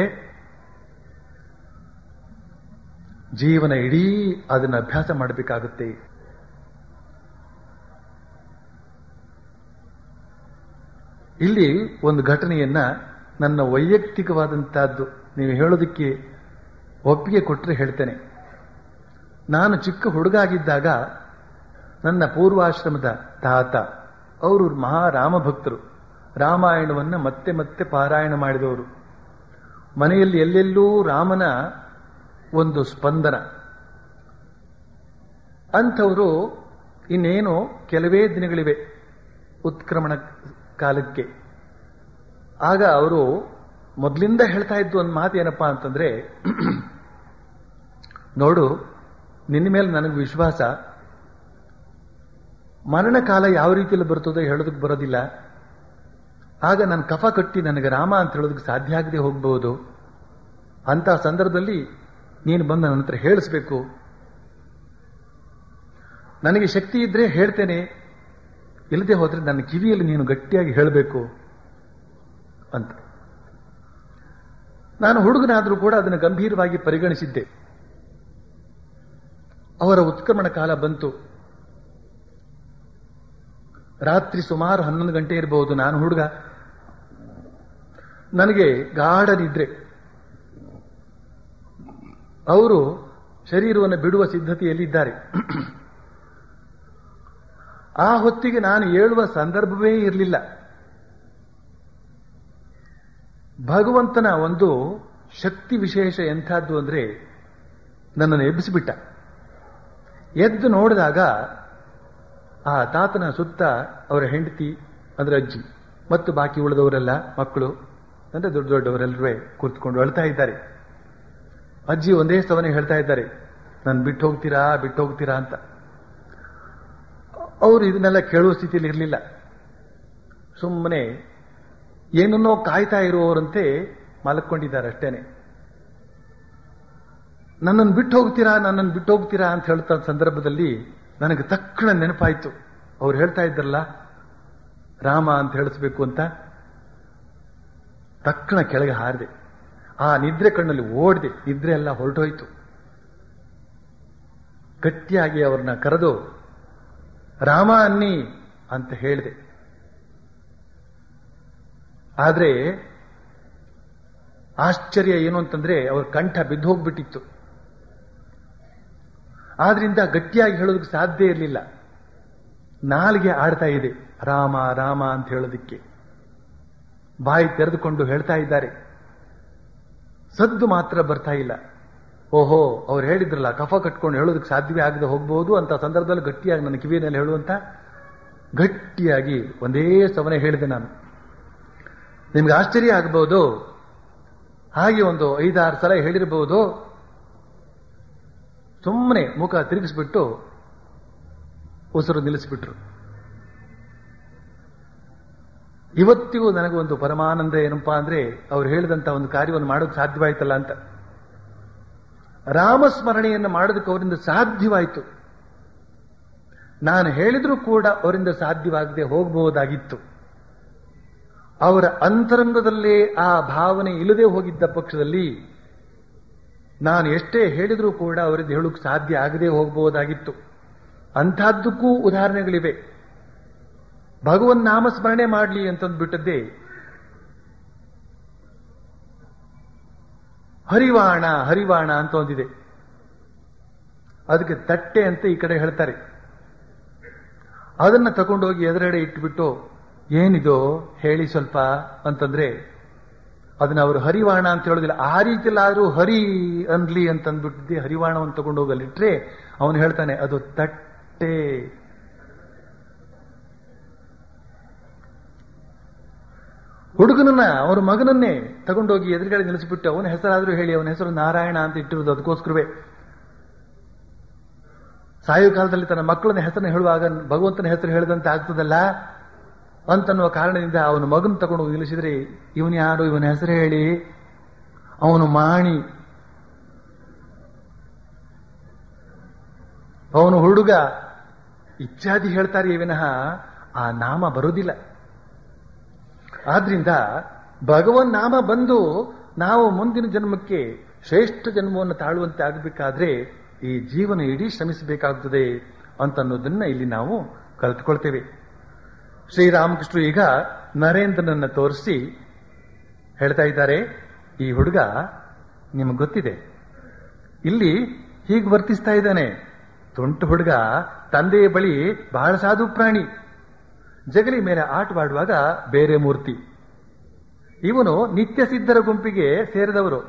ಜೀವನ ಇಡೀ ಅದನ್ನು ಅಭ್ಯಾಸ ಮಾಡಬೇಕಾಗುತ್ತೆ ಇಲ್ಲಿ ಒಂದು ಘಟನೆಯನ್ನ ನನ್ನ ವೈಯಕ್ತಿಕವಾದಂತಹದ್ದು ನೀವು ಹೇಳೋದಕ್ಕೆ ಒಪ್ಪಿಗೆ ಕೊಟ್ಟರೆ ಹೇಳ್ತೇನೆ ನಾನು ಚಿಕ್ಕ ಹುಡುಗ ಆಗಿದ್ದಾಗ ನನ್ನ ಪೂರ್ವಾಶ್ರಮದ ತಾತ ಅವರು ಮಹಾರಾಮ ಭಕ್ತರು ರಾಮಾಯಣವನ್ನ ಮತ್ತೆ ಮತ್ತೆ ಪಾರಾಯಣ ಮಾಡಿದವರು ಮನೆಯಲ್ಲಿ ಎಲ್ಲೆಲ್ಲೂ ರಾಮನ ಒಂದು ಸ್ಪಂದನ ಅಂಥವರು ಇನ್ನೇನು ಕೆಲವೇ ದಿನಗಳಿವೆ ಉತ್ಕ್ರಮಣ ಕಾಲಕ್ಕೆ ಆಗ ಅವರು ಮೊದಲಿಂದ ಹೇಳ್ತಾ ಇದ್ದು ಒಂದು ಮಾತು ಏನಪ್ಪಾ ಅಂತಂದ್ರೆ ನೋಡು ನಿನ್ನ ಮೇಲೆ ನನಗೆ ವಿಶ್ವಾಸ ಮರಣ ಕಾಲ ಯಾವ ರೀತಿಯಲ್ಲಿ ಬರ್ತದೋ ಹೇಳೋದಕ್ಕೆ ಬರೋದಿಲ್ಲ ಆಗ ನಾನು ಕಫ ಕಟ್ಟಿ ನನಗೆ ರಾಮ ಅಂತ ಹೇಳೋದಕ್ಕೆ ಸಾಧ್ಯ ಆಗದೆ ಹೋಗಬಹುದು ಅಂತ ಸಂದರ್ಭದಲ್ಲಿ ನೀನು ಬಂದು ನನ್ನ ಹತ್ರ ಹೇಳಿಸ್ಬೇಕು ನನಗೆ ಶಕ್ತಿ ಇದ್ರೆ ಹೇಳ್ತೇನೆ ಇಲ್ಲದೆ ಹೋದ್ರೆ ನನ್ನ ಕಿವಿಯಲ್ಲಿ ನೀನು ಗಟ್ಟಿಯಾಗಿ ಹೇಳಬೇಕು ಅಂತ ನಾನು ಹುಡುಗನಾದರೂ ಕೂಡ ಅದನ್ನು ಗಂಭೀರವಾಗಿ ಪರಿಗಣಿಸಿದ್ದೆ ಅವರ ಉತ್ಕ್ರಮಣ ಕಾಲ ಬಂತು ರಾತ್ರಿ ಸುಮಾರು ಹನ್ನೊಂದು ಗಂಟೆ ಇರಬಹುದು ನಾನು ಹುಡುಗ ನನಗೆ ಗಾಢ ನಿದ್ರೆ ಅವರು ಶರೀರವನ್ನು ಬಿಡುವ ಸಿದ್ಧತೆಯಲ್ಲಿದ್ದಾರೆ ಆ ಹೊತ್ತಿಗೆ ನಾನು ಏಳುವ ಸಂದರ್ಭವೇ ಇರಲಿಲ್ಲ ಭಗವಂತನ ಒಂದು ಶಕ್ತಿ ವಿಶೇಷ ಎಂಥದ್ದು ಅಂದ್ರೆ ನನ್ನನ್ನು ಎಬ್ಬಿಸಿಬಿಟ್ಟ ಎದ್ದು ನೋಡಿದಾಗ ಆ ತಾತನ ಸುತ್ತ ಅವರ ಹೆಂಡತಿ ಅಂದ್ರೆ ಅಜ್ಜಿ ಮತ್ತು ಬಾಕಿ ಉಳಿದವರೆಲ್ಲ ಮಕ್ಕಳು ಅಂದ್ರೆ ದೊಡ್ಡ ದೊಡ್ಡವರೆಲ್ಲರೂ ಕೂತ್ಕೊಂಡು ಅಳ್ತಾ ಇದ್ದಾರೆ ಅಜ್ಜಿ ಒಂದೇ ಸ್ತವನೆ ಹೇಳ್ತಾ ಇದ್ದಾರೆ ನಾನು ಬಿಟ್ಟು ಹೋಗ್ತೀರಾ ಬಿಟ್ಟು ಹೋಗ್ತೀರಾ ಅಂತ ಅವರು ಇದನ್ನೆಲ್ಲ ಕೇಳುವ ಸ್ಥಿತಿಯಲ್ಲಿ ಇರಲಿಲ್ಲ ಸುಮ್ಮನೆ ಏನನ್ನೋ ಕಾಯ್ತಾ ಇರುವವರಂತೆ ಮಲಕ್ಕೊಂಡಿದ್ದಾರೆ ಅಷ್ಟೇನೆ ನನ್ನನ್ನು ಬಿಟ್ಟು ಹೋಗ್ತೀರಾ ನನ್ನನ್ನು ಬಿಟ್ಟು ಹೋಗ್ತೀರಾ ಅಂತ ಹೇಳ್ತಾ ಸಂದರ್ಭದಲ್ಲಿ ನನಗೆ ತಕ್ಷಣ ನೆನಪಾಯ್ತು ಅವ್ರು ಹೇಳ್ತಾ ಇದ್ರಲ್ಲ ರಾಮ ಅಂತ ಹೇಳಿಸ್ಬೇಕು ಅಂತ ತಕ್ಷಣ ಕೆಳಗೆ ಹಾರಿದೆ ಆ ನಿದ್ರೆ ಕಣ್ಣಲ್ಲಿ ಓಡಿದೆ ನಿದ್ರೆ ಎಲ್ಲ ಹೊರಟೋಯ್ತು ಗಟ್ಟಿಯಾಗಿ ಅವ್ರನ್ನ ಕರೆದು ರಾಮ ಅನ್ನಿ ಅಂತ ಹೇಳಿದೆ ಆದ್ರೆ ಆಶ್ಚರ್ಯ ಏನು ಅಂತಂದ್ರೆ ಅವ್ರ ಕಂಠ ಬಿದ್ದು ಹೋಗ್ಬಿಟ್ಟಿತ್ತು ಆದ್ರಿಂದ ಗಟ್ಟಿಯಾಗಿ ಹೇಳೋದಕ್ಕೆ ಸಾಧ್ಯ ಇರಲಿಲ್ಲ ನಾಲಿಗೆ ಆಡ್ತಾ ಇದೆ ರಾಮ ರಾಮ ಅಂತ ಹೇಳೋದಕ್ಕೆ ಬಾಯಿ ತೆರೆದುಕೊಂಡು ಹೇಳ್ತಾ ಇದ್ದಾರೆ ಸದ್ದು ಮಾತ್ರ ಬರ್ತಾ ಇಲ್ಲ ಓಹೋ ಅವ್ರು ಹೇಳಿದ್ರಲ್ಲ ಕಫ ಕಟ್ಕೊಂಡು ಹೇಳೋದಕ್ಕೆ ಸಾಧ್ಯವೇ ಆಗದೆ ಹೋಗ್ಬೋದು ಅಂತ ಸಂದರ್ಭದಲ್ಲಿ ಗಟ್ಟಿಯಾಗಿ ನನ್ನ ಕಿವಿಯಲ್ಲಿ ಹೇಳುವಂತ ಗಟ್ಟಿಯಾಗಿ ಒಂದೇ ಸವನೆ ಹೇಳಿದೆ ನಾನು ನಿಮ್ಗೆ ಆಶ್ಚರ್ಯ ಆಗಬಹುದು ಹಾಗೆ ಒಂದು ಐದಾರು ಸಲ ಹೇಳಿರಬಹುದು ಸುಮ್ಮನೆ ಮುಖ ತಿರುಗಿಸ್ಬಿಟ್ಟು ಉಸಿರು ನಿಲ್ಲಿಸ್ಬಿಟ್ರು ಇವತ್ತಿಗೂ ನನಗೊಂದು ಪರಮಾನಂದ ಏನಪ್ಪಾ ಅಂದ್ರೆ ಅವ್ರು ಹೇಳಿದಂತ ಒಂದು ಕಾರ್ಯವನ್ನು ಮಾಡೋದು ಸಾಧ್ಯವಾಯ್ತಲ್ಲ ಅಂತ ರಾಮಸ್ಮರಣೆಯನ್ನು ಮಾಡೋದಕ್ಕೆ ಅವರಿಂದ ಸಾಧ್ಯವಾಯಿತು ನಾನು ಹೇಳಿದ್ರೂ ಕೂಡ ಅವರಿಂದ ಸಾಧ್ಯವಾಗದೆ ಹೋಗಬಹುದಾಗಿತ್ತು ಅವರ ಅಂತರಂಗದಲ್ಲೇ ಆ ಭಾವನೆ ಇಲ್ಲದೆ ಹೋಗಿದ್ದ ಪಕ್ಷದಲ್ಲಿ ನಾನು ಎಷ್ಟೇ ಹೇಳಿದ್ರೂ ಕೂಡ ಅವರಿಂದ ಹೇಳೋಕೆ ಸಾಧ್ಯ ಆಗದೆ ಹೋಗಬಹುದಾಗಿತ್ತು ಅಂಥದ್ದಕ್ಕೂ ಉದಾಹರಣೆಗಳಿವೆ ಭಗವನ್ ನಾಮ ಸ್ಮರಣೆ ಮಾಡಲಿ ಅಂತಂದ್ಬಿಟ್ಟದ್ದೇ ಹರಿವಾಣ ಹರಿವಾಣ ಅಂತ ಒಂದಿದೆ ಅದಕ್ಕೆ ತಟ್ಟೆ ಅಂತ ಈ ಕಡೆ ಹೇಳ್ತಾರೆ ಅದನ್ನ ತಗೊಂಡೋಗಿ ಎದುರುಗಡೆ ಇಟ್ಬಿಟ್ಟು ಏನಿದು ಹೇಳಿ ಸ್ವಲ್ಪ ಅಂತಂದ್ರೆ ಅದನ್ನ ಅವರು ಹರಿವಾಣ ಅಂತ ಹೇಳೋದಿಲ್ಲ ಆ ರೀತಿಯಲ್ಲಾದ್ರೂ ಹರಿ ಅನ್ಲಿ ಅಂತ ಅಂದ್ಬಿಟ್ಟಿದ್ದೆ ಹರಿವಾಣವನ್ನು ತಗೊಂಡೋಗಿ ಅಲ್ಲಿಟ್ರೆ ಅವನು ಹೇಳ್ತಾನೆ ಅದು ತಟ್ಟೆ ಹುಡುಗನನ್ನ ಅವ್ರ ಮಗನನ್ನೇ ತಗೊಂಡೋಗಿ ಎದುರುಗಡೆ ನಿಲ್ಲಿಸ್ಬಿಟ್ಟು ಅವನ ಹೆಸರಾದ್ರೂ ಹೇಳಿ ಅವನ ಹೆಸರು ನಾರಾಯಣ ಅಂತ ಇಟ್ಟಿರೋದು ಅದಕ್ಕೋಸ್ಕರವೇ ಸಾಯೋ ಕಾಲದಲ್ಲಿ ತನ್ನ ಮಕ್ಕಳನ್ನ ಹೆಸರನ್ನ ಹೇಳುವಾಗ ಭಗವಂತನ ಹೆಸರು ಹೇಳಿದಂತೆ ಆಗ್ತದಲ್ಲ ಅಂತನ್ನುವ ಕಾರಣದಿಂದ ಅವನ ಮಗನ್ ತಗೊಂಡು ಹೋಗಿ ನಿಲ್ಲಿಸಿದ್ರೆ ಇವನು ಯಾರು ಇವನ ಹೆಸರು ಹೇಳಿ ಅವನು ಮಾಣಿ ಅವನು ಹುಡುಗ ಇತ್ಯಾದಿ ಹೇಳ್ತಾರೆ ವಿನಃ ಆ ನಾಮ ಬರುವುದಿಲ್ಲ ಆದ್ರಿಂದ ಭಗವನ್ ನಾಮ ಬಂದು ನಾವು ಮುಂದಿನ ಜನ್ಮಕ್ಕೆ ಶ್ರೇಷ್ಠ ಜನ್ಮವನ್ನು ತಾಳುವಂತೆ ಆಗಬೇಕಾದ್ರೆ ಈ ಜೀವನ ಇಡೀ ಶ್ರಮಿಸಬೇಕಾಗುತ್ತದೆ ಅಂತನ್ನೋದನ್ನ ಇಲ್ಲಿ ನಾವು ಕಲಿತುಕೊಳ್ತೇವೆ ಶ್ರೀರಾಮಕೃಷ್ಣರು ಈಗ ನರೇಂದ್ರನನ್ನ ತೋರಿಸಿ ಹೇಳ್ತಾ ಇದ್ದಾರೆ ಈ ಹುಡುಗ ನಿಮಗೆ ಗೊತ್ತಿದೆ ಇಲ್ಲಿ ಹೀಗೆ ವರ್ತಿಸ್ತಾ ಇದ್ದಾನೆ ತುಂಟು ಹುಡುಗ ತಂದೆಯ ಬಳಿ ಬಹಳ ಸಾಧು ಪ್ರಾಣಿ ಜಗಲಿ ಮೇಲೆ ಆಟವಾಡುವಾಗ ಬೇರೆ ಮೂರ್ತಿ ಇವನು ನಿತ್ಯ ಸಿದ್ಧರ ಗುಂಪಿಗೆ ಸೇರಿದವರು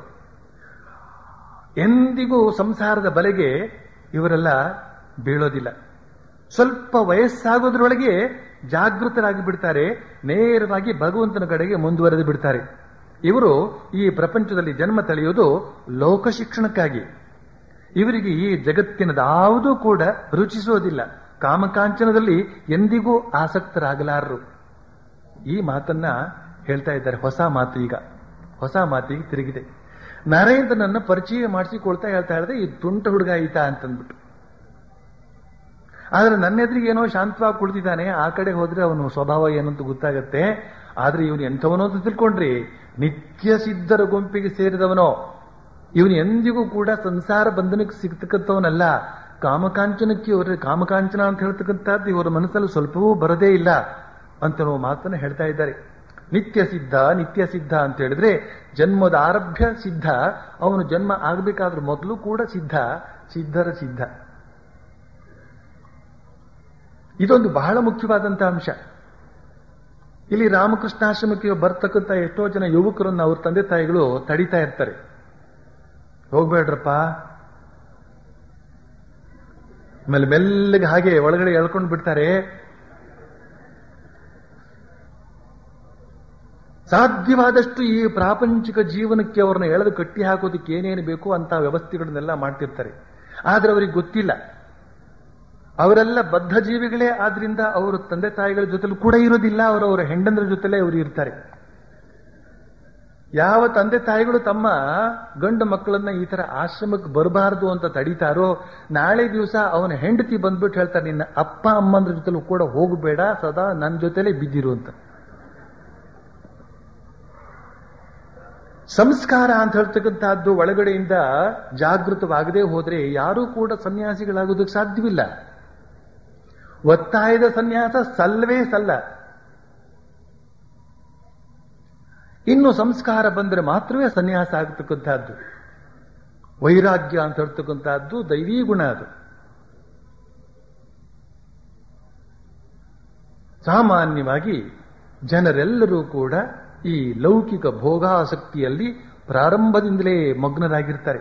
ಎಂದಿಗೂ ಸಂಸಾರದ ಬಲೆಗೆ ಇವರೆಲ್ಲ ಬೀಳೋದಿಲ್ಲ ಸ್ವಲ್ಪ ವಯಸ್ಸಾಗೋದ್ರೊಳಗೆ ಜಾಗೃತರಾಗಿ ಬಿಡ್ತಾರೆ ನೇರವಾಗಿ ಭಗವಂತನ ಕಡೆಗೆ ಮುಂದುವರೆದು ಬಿಡ್ತಾರೆ ಇವರು ಈ ಪ್ರಪಂಚದಲ್ಲಿ ಜನ್ಮ ತಳೆಯೋದು ಲೋಕ ಶಿಕ್ಷಣಕ್ಕಾಗಿ ಇವರಿಗೆ ಈ ಜಗತ್ತಿನದಾವುದೂ ಕೂಡ ರುಚಿಸೋದಿಲ್ಲ ಕಾಮಕಾಂಚನದಲ್ಲಿ ಎಂದಿಗೂ ಆಸಕ್ತರಾಗಲಾರರು ಈ ಮಾತನ್ನ ಹೇಳ್ತಾ ಇದ್ದಾರೆ ಹೊಸ ಮಾತು ಈಗ ಹೊಸ ಮಾತಿಗೆ ತಿರುಗಿದೆ ನರೇಂದ್ರನನ್ನ ಪರಿಚಯ ಮಾಡಿಸಿಕೊಳ್ತಾ ಹೇಳ್ತಾ ಇದ್ದಾರೆ ಈ ತುಂಟ ಹುಡುಗ ಈತ ಅಂತಂದ್ಬಿಟ್ಟು ಆದ್ರೆ ನನ್ನ ಎದುರಿಗೆ ಏನೋ ಶಾಂತವಾಗಿ ಕುಳಿತಿದ್ದಾನೆ ಆ ಕಡೆ ಹೋದ್ರೆ ಅವನು ಸ್ವಭಾವ ಏನಂತ ಗೊತ್ತಾಗತ್ತೆ ಆದ್ರೆ ಇವನು ಎಂಥವನೋ ಅಂತ ತಿಳ್ಕೊಂಡ್ರಿ ನಿತ್ಯ ಸಿದ್ಧರ ಗುಂಪಿಗೆ ಸೇರಿದವನೋ ಇವನು ಎಂದಿಗೂ ಕೂಡ ಸಂಸಾರ ಬಂಧನಕ್ಕೆ ಸಿಗ್ತಕ್ಕಂಥವನಲ್ಲ ಕಾಮಕಾಂಚನಕ್ಕೆ ಇವರ ಕಾಮಕಾಂಚನ ಅಂತ ಹೇಳ್ತಕ್ಕಂಥದ್ದು ಇವರ ಮನಸ್ಸಲ್ಲಿ ಸ್ವಲ್ಪವೂ ಬರದೇ ಇಲ್ಲ ಅಂತ ನಾವು ಮಾತನ್ನು ಹೇಳ್ತಾ ಇದ್ದಾರೆ ನಿತ್ಯ ಸಿದ್ಧ ನಿತ್ಯ ಸಿದ್ಧ ಅಂತ ಹೇಳಿದ್ರೆ ಜನ್ಮದ ಆರಭ್ಯ ಸಿದ್ಧ ಅವನು ಜನ್ಮ ಆಗಬೇಕಾದ್ರೆ ಮೊದಲು ಕೂಡ ಸಿದ್ಧ ಸಿದ್ಧರ ಸಿದ್ಧ ಇದೊಂದು ಬಹಳ ಮುಖ್ಯವಾದಂತಹ ಅಂಶ ಇಲ್ಲಿ ರಾಮಕೃಷ್ಣಾಶ್ರಮಕ್ಕೆ ಬರ್ತಕ್ಕಂಥ ಎಷ್ಟೋ ಜನ ಯುವಕರನ್ನ ಅವ್ರ ತಂದೆ ತಾಯಿಗಳು ತಡಿತಾ ಇರ್ತಾರೆ ಹೋಗ್ಬೇಡ್ರಪ್ಪ ಆಮೇಲೆ ಮೆಲ್ಲಗೆ ಹಾಗೆ ಒಳಗಡೆ ಎಳ್ಕೊಂಡು ಬಿಡ್ತಾರೆ ಸಾಧ್ಯವಾದಷ್ಟು ಈ ಪ್ರಾಪಂಚಿಕ ಜೀವನಕ್ಕೆ ಅವ್ರನ್ನ ಎಳೆದು ಕಟ್ಟಿ ಹಾಕೋದಕ್ಕೆ ಏನೇನು ಬೇಕು ಅಂತ ವ್ಯವಸ್ಥೆಗಳನ್ನೆಲ್ಲ ಮಾಡ್ತಿರ್ತಾರೆ ಆದ್ರೆ ಅವರಿಗೆ ಗೊತ್ತಿಲ್ಲ ಅವರೆಲ್ಲ ಬದ್ಧ ಜೀವಿಗಳೇ ಆದ್ರಿಂದ ಅವರ ತಂದೆ ತಾಯಿಗಳ ಜೊತೆಲೂ ಕೂಡ ಇರೋದಿಲ್ಲ ಅವರವರ ಹೆಂಡಂದ್ರ ಜೊತೆಲೇ ಅವರು ಇರ್ತಾರೆ ಯಾವ ತಂದೆ ತಾಯಿಗಳು ತಮ್ಮ ಗಂಡು ಮಕ್ಕಳನ್ನ ಈ ತರ ಆಶ್ರಮಕ್ಕೆ ಬರಬಾರದು ಅಂತ ತಡೀತಾರೋ ನಾಳೆ ದಿವಸ ಅವನ ಹೆಂಡತಿ ಬಂದ್ಬಿಟ್ಟು ಹೇಳ್ತಾರೆ ನಿನ್ನ ಅಪ್ಪ ಅಮ್ಮಂದ್ರ ಜೊತೆಲೂ ಕೂಡ ಹೋಗಬೇಡ ಸದಾ ನನ್ನ ಜೊತೆಲೇ ಬಿದ್ದಿರು ಅಂತ ಸಂಸ್ಕಾರ ಅಂತ ಹೇಳ್ತಕ್ಕಂತಹದ್ದು ಒಳಗಡೆಯಿಂದ ಜಾಗೃತವಾಗದೇ ಹೋದ್ರೆ ಯಾರೂ ಕೂಡ ಸನ್ಯಾಸಿಗಳಾಗೋದಕ್ಕೆ ಸಾಧ್ಯವಿಲ್ಲ ಒತ್ತಾಯದ ಸನ್ಯಾಸ ಸಲ್ಲವೇ ಸಲ್ಲ ಇನ್ನು ಸಂಸ್ಕಾರ ಬಂದರೆ ಮಾತ್ರವೇ ಸನ್ಯಾಸ ಆಗತಕ್ಕಂತಹದ್ದು ವೈರಾಗ್ಯ ಅಂತ ಹೇಳ್ತಕ್ಕಂತಹದ್ದು ದೈವೀ ಗುಣ ಅದು ಸಾಮಾನ್ಯವಾಗಿ ಜನರೆಲ್ಲರೂ ಕೂಡ ಈ ಲೌಕಿಕ ಭೋಗಾಸಕ್ತಿಯಲ್ಲಿ ಪ್ರಾರಂಭದಿಂದಲೇ ಮಗ್ನರಾಗಿರ್ತಾರೆ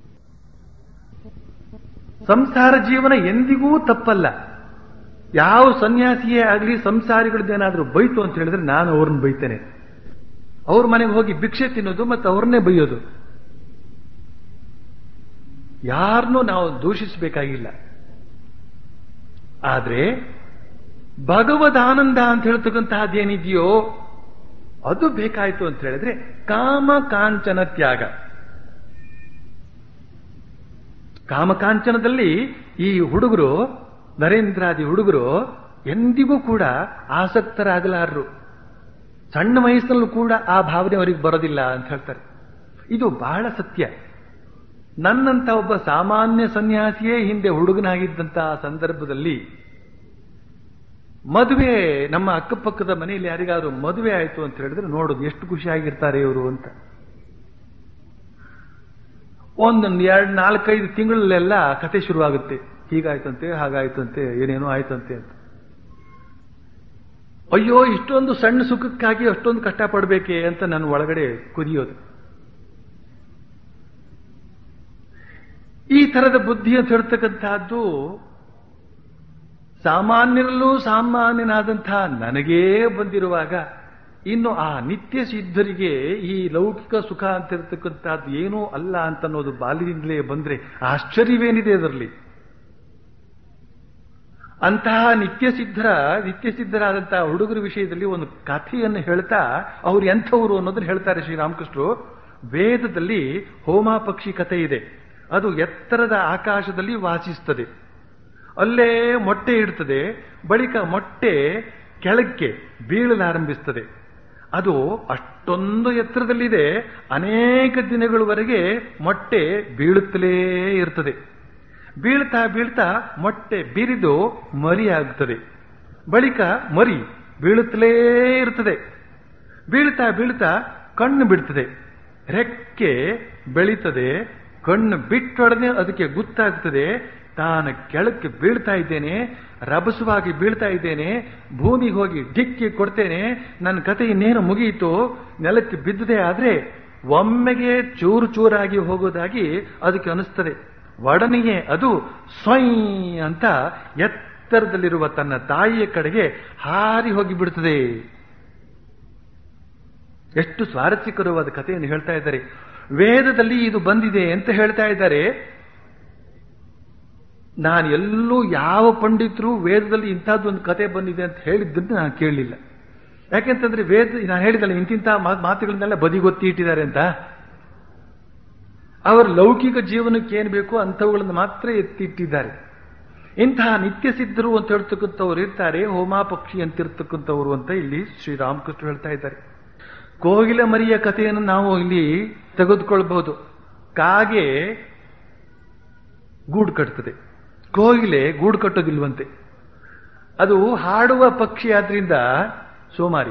ಸಂಸಾರ ಜೀವನ ಎಂದಿಗೂ ತಪ್ಪಲ್ಲ ಯಾವ ಸನ್ಯಾಸಿಯೇ ಆಗಲಿ ಸಂಸಾರಿಗಳದ್ದೇನಾದ್ರೂ ಬೈತು ಅಂತ ಹೇಳಿದ್ರೆ ನಾನು ಅವ್ರನ್ನ ಬೈತೇನೆ ಅವ್ರ ಮನೆಗೆ ಹೋಗಿ ಭಿಕ್ಷೆ ತಿನ್ನೋದು ಮತ್ತು ಅವ್ರನ್ನೇ ಬೈಯೋದು ಯಾರನ್ನೂ ನಾವು ದೂಷಿಸಬೇಕಾಗಿಲ್ಲ ಆದ್ರೆ ಭಗವದಾನಂದ ಅಂತ ಹೇಳ್ತಕ್ಕಂತಹದ್ದೇನಿದೆಯೋ ಅದು ಬೇಕಾಯ್ತು ಅಂತ ಹೇಳಿದ್ರೆ ಕಾಮ ಕಾಂಚನ ತ್ಯಾಗ ಕಾಮಕಾಂಚನದಲ್ಲಿ ಈ ಹುಡುಗರು ನರೇಂದ್ರಾದಿ ಹುಡುಗರು ಎಂದಿಗೂ ಕೂಡ ಆಸಕ್ತರಾಗಲಾರರು ಸಣ್ಣ ವಯಸ್ಸಿನಲ್ಲೂ ಕೂಡ ಆ ಭಾವನೆ ಅವರಿಗೆ ಬರೋದಿಲ್ಲ ಅಂತ ಹೇಳ್ತಾರೆ ಇದು ಬಹಳ ಸತ್ಯ ನನ್ನಂತ ಒಬ್ಬ ಸಾಮಾನ್ಯ ಸನ್ಯಾಸಿಯೇ ಹಿಂದೆ ಹುಡುಗನಾಗಿದ್ದಂತಹ ಸಂದರ್ಭದಲ್ಲಿ ಮದುವೆ ನಮ್ಮ ಅಕ್ಕಪಕ್ಕದ ಮನೆಯಲ್ಲಿ ಯಾರಿಗಾದ್ರೂ ಮದುವೆ ಆಯಿತು ಅಂತ ಹೇಳಿದ್ರೆ ನೋಡೋದು ಎಷ್ಟು ಖುಷಿಯಾಗಿರ್ತಾರೆ ಇವರು ಅಂತ ಒಂದೊಂದು ಎರಡು ನಾಲ್ಕೈದು ತಿಂಗಳಲ್ಲೆಲ್ಲ ಕತೆ ಶುರುವಾಗುತ್ತೆ ಹೀಗಾಯ್ತಂತೆ ಹಾಗಾಯ್ತಂತೆ ಏನೇನೋ ಆಯ್ತಂತೆ ಅಂತ ಅಯ್ಯೋ ಇಷ್ಟೊಂದು ಸಣ್ಣ ಸುಖಕ್ಕಾಗಿ ಅಷ್ಟೊಂದು ಕಷ್ಟಪಡಬೇಕೆ ಅಂತ ನನ್ನ ಒಳಗಡೆ ಕುದಿಯೋದು ಈ ತರದ ಬುದ್ಧಿ ಅಂತ ಹೇಳ್ತಕ್ಕಂತಹದ್ದು ಸಾಮಾನ್ಯರಲ್ಲೂ ಸಾಮಾನ್ಯನಾದಂತಹ ನನಗೇ ಬಂದಿರುವಾಗ ಇನ್ನು ಆ ನಿತ್ಯ ಸಿದ್ಧರಿಗೆ ಈ ಲೌಕಿಕ ಸುಖ ಅಂತಿರ್ತಕ್ಕಂಥದ್ದು ಏನೂ ಅಲ್ಲ ಅಂತನ್ನೋದು ಬಾಲ್ಯದಿಂದಲೇ ಬಂದ್ರೆ ಆಶ್ಚರ್ಯವೇನಿದೆ ಅದರಲ್ಲಿ ಅಂತಹ ನಿತ್ಯ ಸಿದ್ಧರ ನಿತ್ಯ ಸಿದ್ಧರಾದಂತಹ ಹುಡುಗರ ವಿಷಯದಲ್ಲಿ ಒಂದು ಕಥೆಯನ್ನು ಹೇಳ್ತಾ ಅವ್ರು ಎಂಥವ್ರು ಅನ್ನೋದನ್ನ ಹೇಳ್ತಾರೆ ಶ್ರೀರಾಮಕೃಷ್ಣರು ವೇದದಲ್ಲಿ ಹೋಮ ಪಕ್ಷಿ ಕಥೆ ಇದೆ ಅದು ಎತ್ತರದ ಆಕಾಶದಲ್ಲಿ ವಾಸಿಸ್ತದೆ ಅಲ್ಲೇ ಮೊಟ್ಟೆ ಇಡ್ತದೆ ಬಳಿಕ ಮೊಟ್ಟೆ ಕೆಳಕ್ಕೆ ಬೀಳಲಾರಂಭಿಸ್ತದೆ ಅದು ಅಷ್ಟೊಂದು ಎತ್ತರದಲ್ಲಿದೆ ಅನೇಕ ದಿನಗಳವರೆಗೆ ಮೊಟ್ಟೆ ಬೀಳುತ್ತಲೇ ಇರ್ತದೆ ಬೀಳ್ತಾ ಬೀಳ್ತಾ ಮೊಟ್ಟೆ ಬಿರಿದು ಮರಿಯಾಗುತ್ತದೆ ಬಳಿಕ ಮರಿ ಬೀಳುತ್ತಲೇ ಇರ್ತದೆ ಬೀಳ್ತಾ ಬೀಳ್ತಾ ಕಣ್ಣು ಬಿಡ್ತದೆ ರೆಕ್ಕೆ ಬೆಳೀತದೆ ಕಣ್ಣು ಬಿಟ್ಟೊಡನೆ ಅದಕ್ಕೆ ಗೊತ್ತಾಗ್ತದೆ ತಾನು ಕೆಳಕ್ಕೆ ಬೀಳ್ತಾ ಇದ್ದೇನೆ ರಭಸವಾಗಿ ಬೀಳ್ತಾ ಇದ್ದೇನೆ ಭೂಮಿಗೆ ಹೋಗಿ ಡಿಕ್ಕಿ ಕೊಡ್ತೇನೆ ನನ್ನ ಕತೆ ಇನ್ನೇನು ಮುಗಿಯಿತು ನೆಲಕ್ಕೆ ಬಿದ್ದದೆ ಆದ್ರೆ ಒಮ್ಮೆಗೆ ಚೂರು ಚೂರಾಗಿ ಹೋಗೋದಾಗಿ ಅದಕ್ಕೆ ಅನಿಸ್ತದೆ ಒಡನೆಯೇ ಅದು ಸ್ವಯ್ ಅಂತ ಎತ್ತರದಲ್ಲಿರುವ ತನ್ನ ತಾಯಿಯ ಕಡೆಗೆ ಹಾರಿ ಹೋಗಿ ಬಿಡುತ್ತದೆ ಎಷ್ಟು ಸ್ವಾರಸ್ಯಕರವಾದ ಕಥೆಯನ್ನು ಹೇಳ್ತಾ ಇದ್ದಾರೆ ವೇದದಲ್ಲಿ ಇದು ಬಂದಿದೆ ಅಂತ ಹೇಳ್ತಾ ಇದ್ದಾರೆ ನಾನು ಎಲ್ಲೂ ಯಾವ ಪಂಡಿತರು ವೇದದಲ್ಲಿ ಇಂಥದ್ದೊಂದು ಕತೆ ಬಂದಿದೆ ಅಂತ ಹೇಳಿದ್ದನ್ನು ನಾನು ಕೇಳಲಿಲ್ಲ ಯಾಕೆಂತಂದ್ರೆ ವೇದ ನಾನು ಹೇಳಿದಲ್ಲ ಇಂತಿಂಥ ಮಾತುಗಳನ್ನೆಲ್ಲ ಬದಿಗೊತ್ತಿ ಇಟ್ಟಿದ್ದಾರೆ ಅಂತ ಅವರ ಲೌಕಿಕ ಜೀವನಕ್ಕೆ ಏನು ಬೇಕೋ ಅಂಥವುಗಳನ್ನು ಮಾತ್ರ ಎತ್ತಿಟ್ಟಿದ್ದಾರೆ ಇಂತಹ ನಿತ್ಯ ಸಿದ್ಧರು ಅಂತ ಹೇಳ್ತಕ್ಕಂಥವ್ರು ಇರ್ತಾರೆ ಹೋಮಾ ಪಕ್ಷಿ ಅಂತಿರ್ತಕ್ಕಂಥವ್ರು ಅಂತ ಇಲ್ಲಿ ಶ್ರೀರಾಮಕೃಷ್ಣ ಹೇಳ್ತಾ ಇದ್ದಾರೆ ಕೋಗಿಲ ಮರಿಯ ಕಥೆಯನ್ನು ನಾವು ಇಲ್ಲಿ ತೆಗೆದುಕೊಳ್ಬಹುದು ಕಾಗೆ ಗೂಡು ಕಟ್ತದೆ ಕೋಗಿಲೆ ಗೂಡು ಕಟ್ಟೋದಿಲ್ವಂತೆ ಅದು ಹಾಡುವ ಪಕ್ಷಿ ಆದ್ರಿಂದ ಸೋಮಾರಿ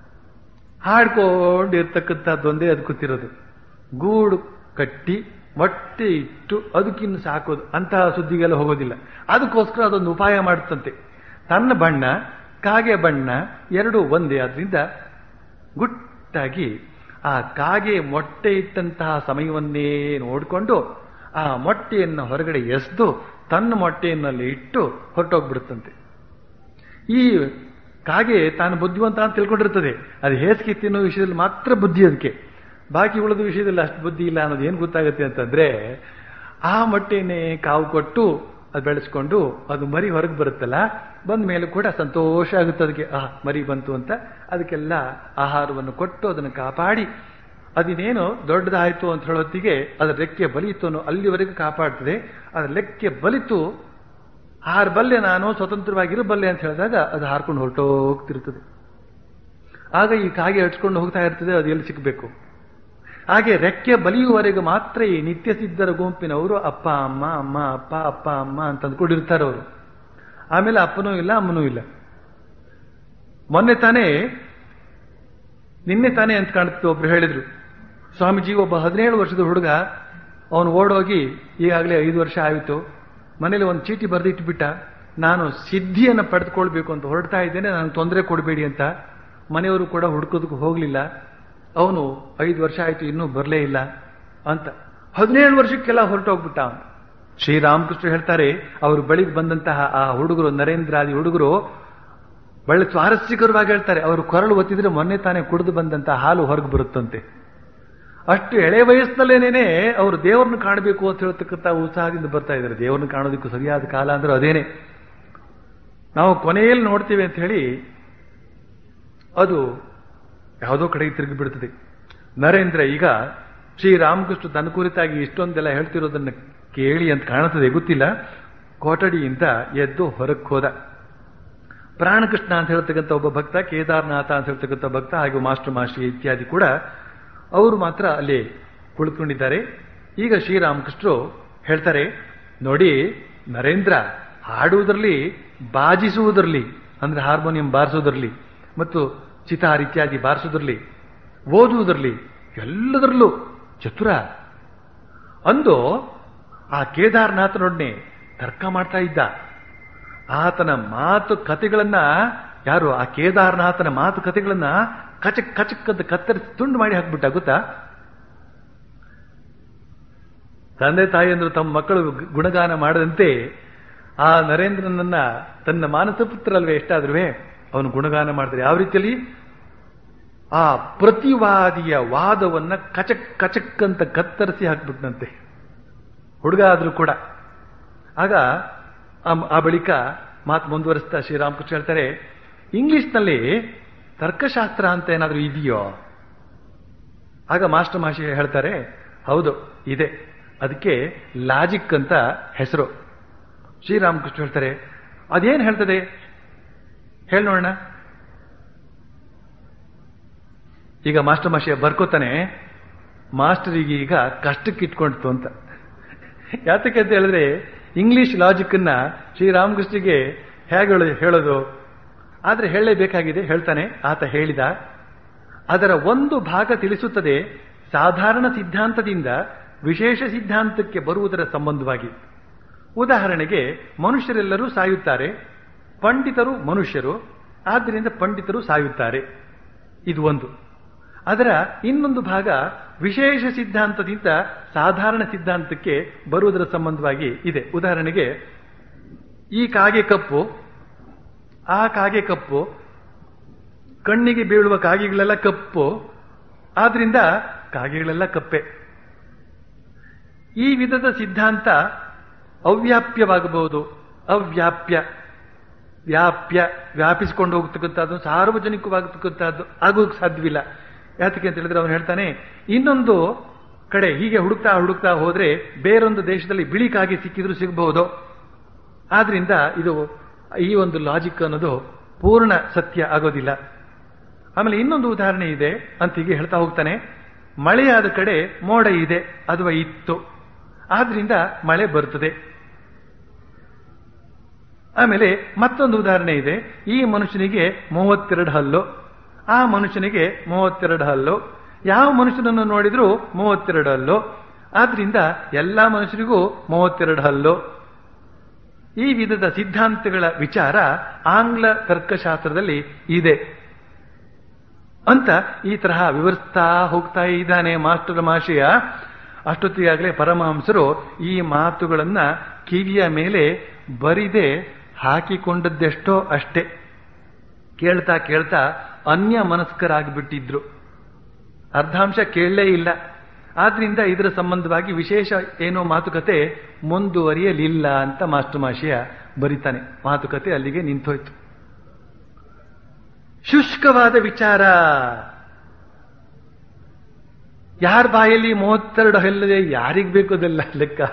ಹಾಡ್ಕೊಂಡಿರ್ತಕ್ಕಂಥದ್ದೊಂದೇ ಅದು ಕೂತಿರೋದು ಗೂಡು ಕಟ್ಟಿ ಮೊಟ್ಟೆ ಇಟ್ಟು ಅದಕ್ಕಿನ್ನು ಸಾಕೋದು ಅಂತಹ ಸುದ್ದಿಗೆಲ್ಲ ಹೋಗೋದಿಲ್ಲ ಅದಕ್ಕೋಸ್ಕರ ಅದೊಂದು ಉಪಾಯ ಮಾಡುತ್ತಂತೆ ತನ್ನ ಬಣ್ಣ ಕಾಗೆ ಬಣ್ಣ ಎರಡೂ ಒಂದೇ ಆದ್ರಿಂದ ಗುಟ್ಟಾಗಿ ಆ ಕಾಗೆ ಮೊಟ್ಟೆ ಇಟ್ಟಂತಹ ಸಮಯವನ್ನೇ ನೋಡಿಕೊಂಡು ಆ ಮೊಟ್ಟೆಯನ್ನು ಹೊರಗಡೆ ಎಸೆದು ತನ್ನ ಮೊಟ್ಟೆಯನ್ನಲ್ಲಿ ಇಟ್ಟು ಹೊರಟೋಗ್ಬಿಡುತ್ತಂತೆ ಈ ಕಾಗೆ ತಾನು ಬುದ್ಧಿವಂತ ಅಂತ ತಿಳ್ಕೊಂಡಿರ್ತದೆ ಅದು ಹೇಸಿಗೆ ತಿನ್ನೋ ವಿಷಯದಲ್ಲಿ ಮಾತ್ರ ಬುದ್ಧಿ ಅದಕ್ಕೆ ಬಾಕಿ ಉಳಿದ ವಿಷಯದಲ್ಲಿ ಅಷ್ಟು ಬುದ್ಧಿ ಇಲ್ಲ ಅನ್ನೋದು ಏನು ಗೊತ್ತಾಗುತ್ತೆ ಅಂತಂದ್ರೆ ಆ ಮೊಟ್ಟೆನೇ ಕಾವು ಕೊಟ್ಟು ಅದು ಬೆಳೆಸ್ಕೊಂಡು ಅದು ಮರಿ ಹೊರಗೆ ಬರುತ್ತಲ್ಲ ಬಂದ ಮೇಲೆ ಕೂಡ ಸಂತೋಷ ಆಗುತ್ತೆ ಅದಕ್ಕೆ ಆ ಮರಿ ಬಂತು ಅಂತ ಅದಕ್ಕೆಲ್ಲ ಆಹಾರವನ್ನು ಕೊಟ್ಟು ಅದನ್ನು ಕಾಪಾಡಿ ಅದಿನೇನು ದೊಡ್ಡದಾಯಿತು ಅಂತ ಹೇಳೋತ್ತಿಗೆ ಅದರ ರೆಕ್ಕೆ ಬಲಿಯಿತು ಅನ್ನೋ ಅಲ್ಲಿವರೆಗೂ ಕಾಪಾಡ್ತದೆ ಅದರ ಲೆಕ್ಕೆ ಬಲಿತು ಹಾರಬಲ್ಲೆ ನಾನು ಸ್ವತಂತ್ರವಾಗಿರಬಲ್ಲೆ ಅಂತ ಹೇಳಿದಾಗ ಅದು ಹಾರ್ಕೊಂಡು ಹೊರಟೋಗ್ತಿರ್ತದೆ ಆಗ ಈ ಕಾಗೆ ಹಚ್ಕೊಂಡು ಹೋಗ್ತಾ ಇರ್ತದೆ ಅದು ಎಲ್ಲಿ ಸಿಕ್ಕಬೇಕು ಹಾಗೆ ರೆಕ್ಕೆ ಬಲಿಯುವವರೆಗೆ ಮಾತ್ರ ಈ ನಿತ್ಯ ಸಿದ್ಧರ ಗುಂಪಿನವರು ಅಪ್ಪ ಅಮ್ಮ ಅಮ್ಮ ಅಪ್ಪ ಅಪ್ಪ ಅಮ್ಮ ಅಂತ ಅಂದ್ಕೊಂಡಿರ್ತಾರೆ ಅವರು ಆಮೇಲೆ ಅಪ್ಪನೂ ಇಲ್ಲ ಅಮ್ಮನೂ ಇಲ್ಲ ಮೊನ್ನೆ ತಾನೇ ನಿನ್ನೆ ತಾನೇ ಅಂತ ಕಾಣುತ್ತೆ ಒಬ್ರು ಹೇಳಿದ್ರು ಸ್ವಾಮೀಜಿ ಒಬ್ಬ ಹದಿನೇಳು ವರ್ಷದ ಹುಡುಗ ಅವನು ಓಡೋಗಿ ಈಗಾಗಲೇ ಐದು ವರ್ಷ ಆಯಿತು ಮನೇಲಿ ಒಂದು ಚೀಟಿ ಬರೆದಿಟ್ಬಿಟ್ಟ ನಾನು ಸಿದ್ಧಿಯನ್ನು ಪಡೆದುಕೊಳ್ಬೇಕು ಅಂತ ಹೊರಡ್ತಾ ಇದ್ದೇನೆ ನನಗೆ ತೊಂದರೆ ಕೊಡಬೇಡಿ ಅಂತ ಮನೆಯವರು ಕೂಡ ಹುಡುಕೋದಕ್ಕೆ ಹೋಗಲಿಲ್ಲ ಅವನು ಐದು ವರ್ಷ ಆಯಿತು ಇನ್ನೂ ಬರಲೇ ಇಲ್ಲ ಅಂತ ಹದಿನೇಳು ವರ್ಷಕ್ಕೆಲ್ಲ ಹೊರಟೋಗ್ಬಿಟ್ಟ ಅವನು ಶ್ರೀರಾಮಕೃಷ್ಣ ಹೇಳ್ತಾರೆ ಅವರು ಬಳಿಗೆ ಬಂದಂತಹ ಆ ಹುಡುಗರು ನರೇಂದ್ರಾದಿ ಹುಡುಗರು ಬಳ್ಳಿ ಸ್ವಾರಸ್ಯಕರವಾಗಿ ಹೇಳ್ತಾರೆ ಅವರು ಕೊರಳು ಒತ್ತಿದ್ರೆ ಮೊನ್ನೆ ತಾನೇ ಕುಡಿದು ಬಂದಂತಹ ಹಾಲು ಹೊರಗೆ ಬರುತ್ತಂತೆ ಅಷ್ಟು ಎಳೆ ವಯಸ್ಸಿನಲ್ಲೇನೇನೆ ಅವರು ದೇವರನ್ನು ಕಾಣಬೇಕು ಅಂತ ಹೇಳ್ತಕ್ಕಂಥ ಉತ್ಸಾಹದಿಂದ ಬರ್ತಾ ಇದ್ದಾರೆ ದೇವರನ್ನು ಕಾಣೋದಕ್ಕೂ ಸರಿಯಾದ ಕಾಲ ಅಂದ್ರೆ ಅದೇನೆ ನಾವು ಕೊನೆಯಲ್ಲಿ ನೋಡ್ತೀವಿ ಅಂತ ಹೇಳಿ ಅದು ಯಾವುದೋ ಕಡೆಗೆ ತಿರುಗಿ ಬಿಡುತ್ತದೆ ನರೇಂದ್ರ ಈಗ ಶ್ರೀರಾಮಕೃಷ್ಣ ತನ್ನ ಕುರಿತಾಗಿ ಇಷ್ಟೊಂದೆಲ್ಲ ಹೇಳ್ತಿರೋದನ್ನ ಕೇಳಿ ಅಂತ ಕಾಣುತ್ತದೆ ಗೊತ್ತಿಲ್ಲ ಕೊಠಡಿಯಿಂದ ಎದ್ದು ಹೊರಕ್ಕೆ ಹೋದ ಪ್ರಾಣಕೃಷ್ಣ ಅಂತ ಹೇಳ್ತಕ್ಕಂಥ ಒಬ್ಬ ಭಕ್ತ ಕೇದಾರನಾಥ ಅಂತ ಹೇಳ್ತಕ್ಕಂಥ ಭಕ್ತ ಹಾಗೂ ಮಾಸ್ಟರ್ ಮಾಸ್ಟರ್ ಇತ್ಯಾದಿ ಕೂಡ ಅವರು ಮಾತ್ರ ಅಲ್ಲಿ ಕುಳಿತುಕೊಂಡಿದ್ದಾರೆ ಈಗ ಶ್ರೀರಾಮಕೃಷ್ಣರು ಹೇಳ್ತಾರೆ ನೋಡಿ ನರೇಂದ್ರ ಹಾಡುವುದರಲ್ಲಿ ಬಾಜಿಸುವುದರಲ್ಲಿ ಅಂದ್ರೆ ಹಾರ್ಮೋನಿಯಂ ಬಾರಿಸೋದ್ರಲ್ಲಿ ಮತ್ತು ಚಿತಾರ್ ಇತ್ಯಾದಿ ಬಾರಿಸೋದ್ರಲ್ಲಿ ಓದುವುದರಲ್ಲಿ ಎಲ್ಲದರಲ್ಲೂ ಚತುರ ಅಂದು ಆ ಕೇದಾರನಾಥನೊಡನೆ ತರ್ಕ ಮಾಡ್ತಾ ಇದ್ದ ಆತನ ಮಾತು ಕಥೆಗಳನ್ನ ಯಾರು ಆ ಕೇದಾರನಾಥನ ಮಾತು ಕಥೆಗಳನ್ನ ಕಚಕ್ ಕಚಕ್ ಅಂತ ಕತ್ತರಿಸಿ ತುಂಡು ಮಾಡಿ ಹಾಕ್ಬಿಟ್ಟ ಗೊತ್ತಾ ತಂದೆ ತಾಯಿಯಂದ್ರು ತಮ್ಮ ಮಕ್ಕಳು ಗುಣಗಾನ ಮಾಡದಂತೆ ಆ ನರೇಂದ್ರನನ್ನ ತನ್ನ ಮಾನಸ ಪುತ್ರ ಅಲ್ವೇ ಎಷ್ಟಾದ್ರೂ ಅವನು ಗುಣಗಾನ ಮಾಡಿದ್ರೆ ಯಾವ ರೀತಿಯಲ್ಲಿ ಆ ಪ್ರತಿವಾದಿಯ ವಾದವನ್ನ ಕಚಕ್ ಕಚಕ್ ಅಂತ ಕತ್ತರಿಸಿ ಹಾಕ್ಬಿಟ್ನಂತೆ ಹುಡುಗ ಆದ್ರೂ ಕೂಡ ಆಗ ಆ ಬಳಿಕ ಮಾತು ಮುಂದುವರಿಸ್ತಾ ಶ್ರೀರಾಮಕೃಷ್ಣ ಹೇಳ್ತಾರೆ ಇಂಗ್ಲಿಷ್ನಲ್ಲಿ ತರ್ಕಶಾಸ್ತ್ರ ಅಂತ ಏನಾದರೂ ಇದೆಯೋ ಆಗ ಮಾಸ್ಟರ್ ಮಾಷಿ ಹೇಳ್ತಾರೆ ಹೌದು ಇದೆ ಅದಕ್ಕೆ ಲಾಜಿಕ್ ಅಂತ ಹೆಸರು ಶ್ರೀರಾಮಕೃಷ್ಣ ಹೇಳ್ತಾರೆ ಅದೇನು ಹೇಳ್ತದೆ ಹೇಳಿ ನೋಡೋಣ ಈಗ ಮಾಸ್ಟರ್ ಮಾಷಿಯ ಬರ್ಕೋತಾನೆ ಮಾಸ್ಟರಿಗೆ ಈಗ ಕಷ್ಟಕ್ಕೆ ಇಟ್ಕೊಂಡಿತು ಅಂತ ಯಾತಕ್ಕೆ ಅಂತ ಹೇಳಿದ್ರೆ ಇಂಗ್ಲಿಷ್ ಲಾಜಿಕ್ ಅನ್ನ ಶ್ರೀರಾಮಕೃಷ್ಣಗೆ ಹೇಗೆ ಹೇಳೋದು- ಹೇಳೋದು ಆದ್ರೆ ಹೇಳಲೇಬೇಕಾಗಿದೆ ಹೇಳ್ತಾನೆ ಆತ ಹೇಳಿದ ಅದರ ಒಂದು ಭಾಗ ತಿಳಿಸುತ್ತದೆ ಸಾಧಾರಣ ಸಿದ್ಧಾಂತದಿಂದ ವಿಶೇಷ ಸಿದ್ಧಾಂತಕ್ಕೆ ಬರುವುದರ ಸಂಬಂಧವಾಗಿ ಉದಾಹರಣೆಗೆ ಮನುಷ್ಯರೆಲ್ಲರೂ ಸಾಯುತ್ತಾರೆ ಪಂಡಿತರು ಮನುಷ್ಯರು ಆದ್ದರಿಂದ ಪಂಡಿತರು ಸಾಯುತ್ತಾರೆ ಇದು ಒಂದು ಅದರ ಇನ್ನೊಂದು ಭಾಗ ವಿಶೇಷ ಸಿದ್ಧಾಂತದಿಂದ ಸಾಧಾರಣ ಸಿದ್ಧಾಂತಕ್ಕೆ ಬರುವುದರ ಸಂಬಂಧವಾಗಿ ಇದೆ ಉದಾಹರಣೆಗೆ ಈ ಕಾಗೆ ಕಪ್ಪು ಆ ಕಾಗೆ ಕಪ್ಪು ಕಣ್ಣಿಗೆ ಬೀಳುವ ಕಾಗೆಗಳೆಲ್ಲ ಕಪ್ಪು ಆದ್ರಿಂದ ಕಾಗೆಗಳೆಲ್ಲ ಕಪ್ಪೆ ಈ ವಿಧದ ಸಿದ್ಧಾಂತ ಅವ್ಯಾಪ್ಯವಾಗಬಹುದು ಅವ್ಯಾಪ್ಯ ವ್ಯಾಪ್ಯ ವ್ಯಾಪಿಸಿಕೊಂಡು ಹೋಗ್ತಕ್ಕಂಥದ್ದು ಸಾರ್ವಜನಿಕವಾಗತಕ್ಕಂಥದ್ದು ಆಗೋಕ್ ಸಾಧ್ಯವಿಲ್ಲ ಯಾತಕ್ಕೆ ಅಂತ ಹೇಳಿದ್ರೆ ಅವನು ಹೇಳ್ತಾನೆ ಇನ್ನೊಂದು ಕಡೆ ಹೀಗೆ ಹುಡುಕ್ತಾ ಹುಡುಕ್ತಾ ಹೋದ್ರೆ ಬೇರೊಂದು ದೇಶದಲ್ಲಿ ಬಿಳಿ ಕಾಗೆ ಸಿಕ್ಕಿದ್ರು ಸಿಗಬಹುದು ಆದ್ರಿಂದ ಇದು ಈ ಒಂದು ಲಾಜಿಕ್ ಅನ್ನೋದು ಪೂರ್ಣ ಸತ್ಯ ಆಗೋದಿಲ್ಲ ಆಮೇಲೆ ಇನ್ನೊಂದು ಉದಾಹರಣೆ ಇದೆ ಅಂತ ಹೀಗೆ ಹೇಳ್ತಾ ಹೋಗ್ತಾನೆ ಮಳೆಯಾದ ಕಡೆ ಮೋಡ ಇದೆ ಅಥವಾ ಇತ್ತು ಆದ್ರಿಂದ ಮಳೆ ಬರ್ತದೆ ಆಮೇಲೆ ಮತ್ತೊಂದು ಉದಾಹರಣೆ ಇದೆ ಈ ಮನುಷ್ಯನಿಗೆ ಮೂವತ್ತೆರಡು ಹಲ್ಲು ಆ ಮನುಷ್ಯನಿಗೆ ಮೂವತ್ತೆರಡು ಹಲ್ಲು ಯಾವ ಮನುಷ್ಯನನ್ನು ನೋಡಿದ್ರೂ ಮೂವತ್ತೆರಡು ಹಲ್ಲು ಆದ್ರಿಂದ ಎಲ್ಲಾ ಮನುಷ್ಯರಿಗೂ ಮೂವತ್ತೆರಡು ಹಲ್ಲು ಈ ವಿಧದ ಸಿದ್ಧಾಂತಗಳ ವಿಚಾರ ಆಂಗ್ಲ ತರ್ಕಶಾಸ್ತ್ರದಲ್ಲಿ ಇದೆ ಅಂತ ಈ ತರಹ ವಿವರಿಸ್ತಾ ಹೋಗ್ತಾ ಇದ್ದಾನೆ ಮಾಸ್ಟರ್ ಮಾಷಿಯ ಅಷ್ಟೊತ್ತಿಗಾಗಲೇ ಪರಮಹಂಸರು ಈ ಮಾತುಗಳನ್ನ ಕಿವಿಯ ಮೇಲೆ ಬರಿದೆ ಹಾಕಿಕೊಂಡದ್ದೆಷ್ಟೋ ಅಷ್ಟೇ ಕೇಳ್ತಾ ಕೇಳ್ತಾ ಅನ್ಯ ಮನಸ್ಕರಾಗಿಬಿಟ್ಟಿದ್ರು ಅರ್ಧಾಂಶ ಕೇಳಲೇ ಇಲ್ಲ ಆದ್ರಿಂದ ಇದರ ಸಂಬಂಧವಾಗಿ ವಿಶೇಷ ಏನೋ ಮಾತುಕತೆ ಮುಂದುವರಿಯಲಿಲ್ಲ ಅಂತ ಮಾಸ್ಟರ್ ಮಾಷಿಯ ಬರಿತಾನೆ ಮಾತುಕತೆ ಅಲ್ಲಿಗೆ ನಿಂತೋಯ್ತು ಶುಷ್ಕವಾದ ವಿಚಾರ ಯಾರ ಬಾಯಲ್ಲಿ ಮೂವತ್ತೆರಡು ಹಲ್ಲದೆ ಯಾರಿಗ್ ಬೇಕು ಅದೆಲ್ಲ ಲೆಕ್ಕ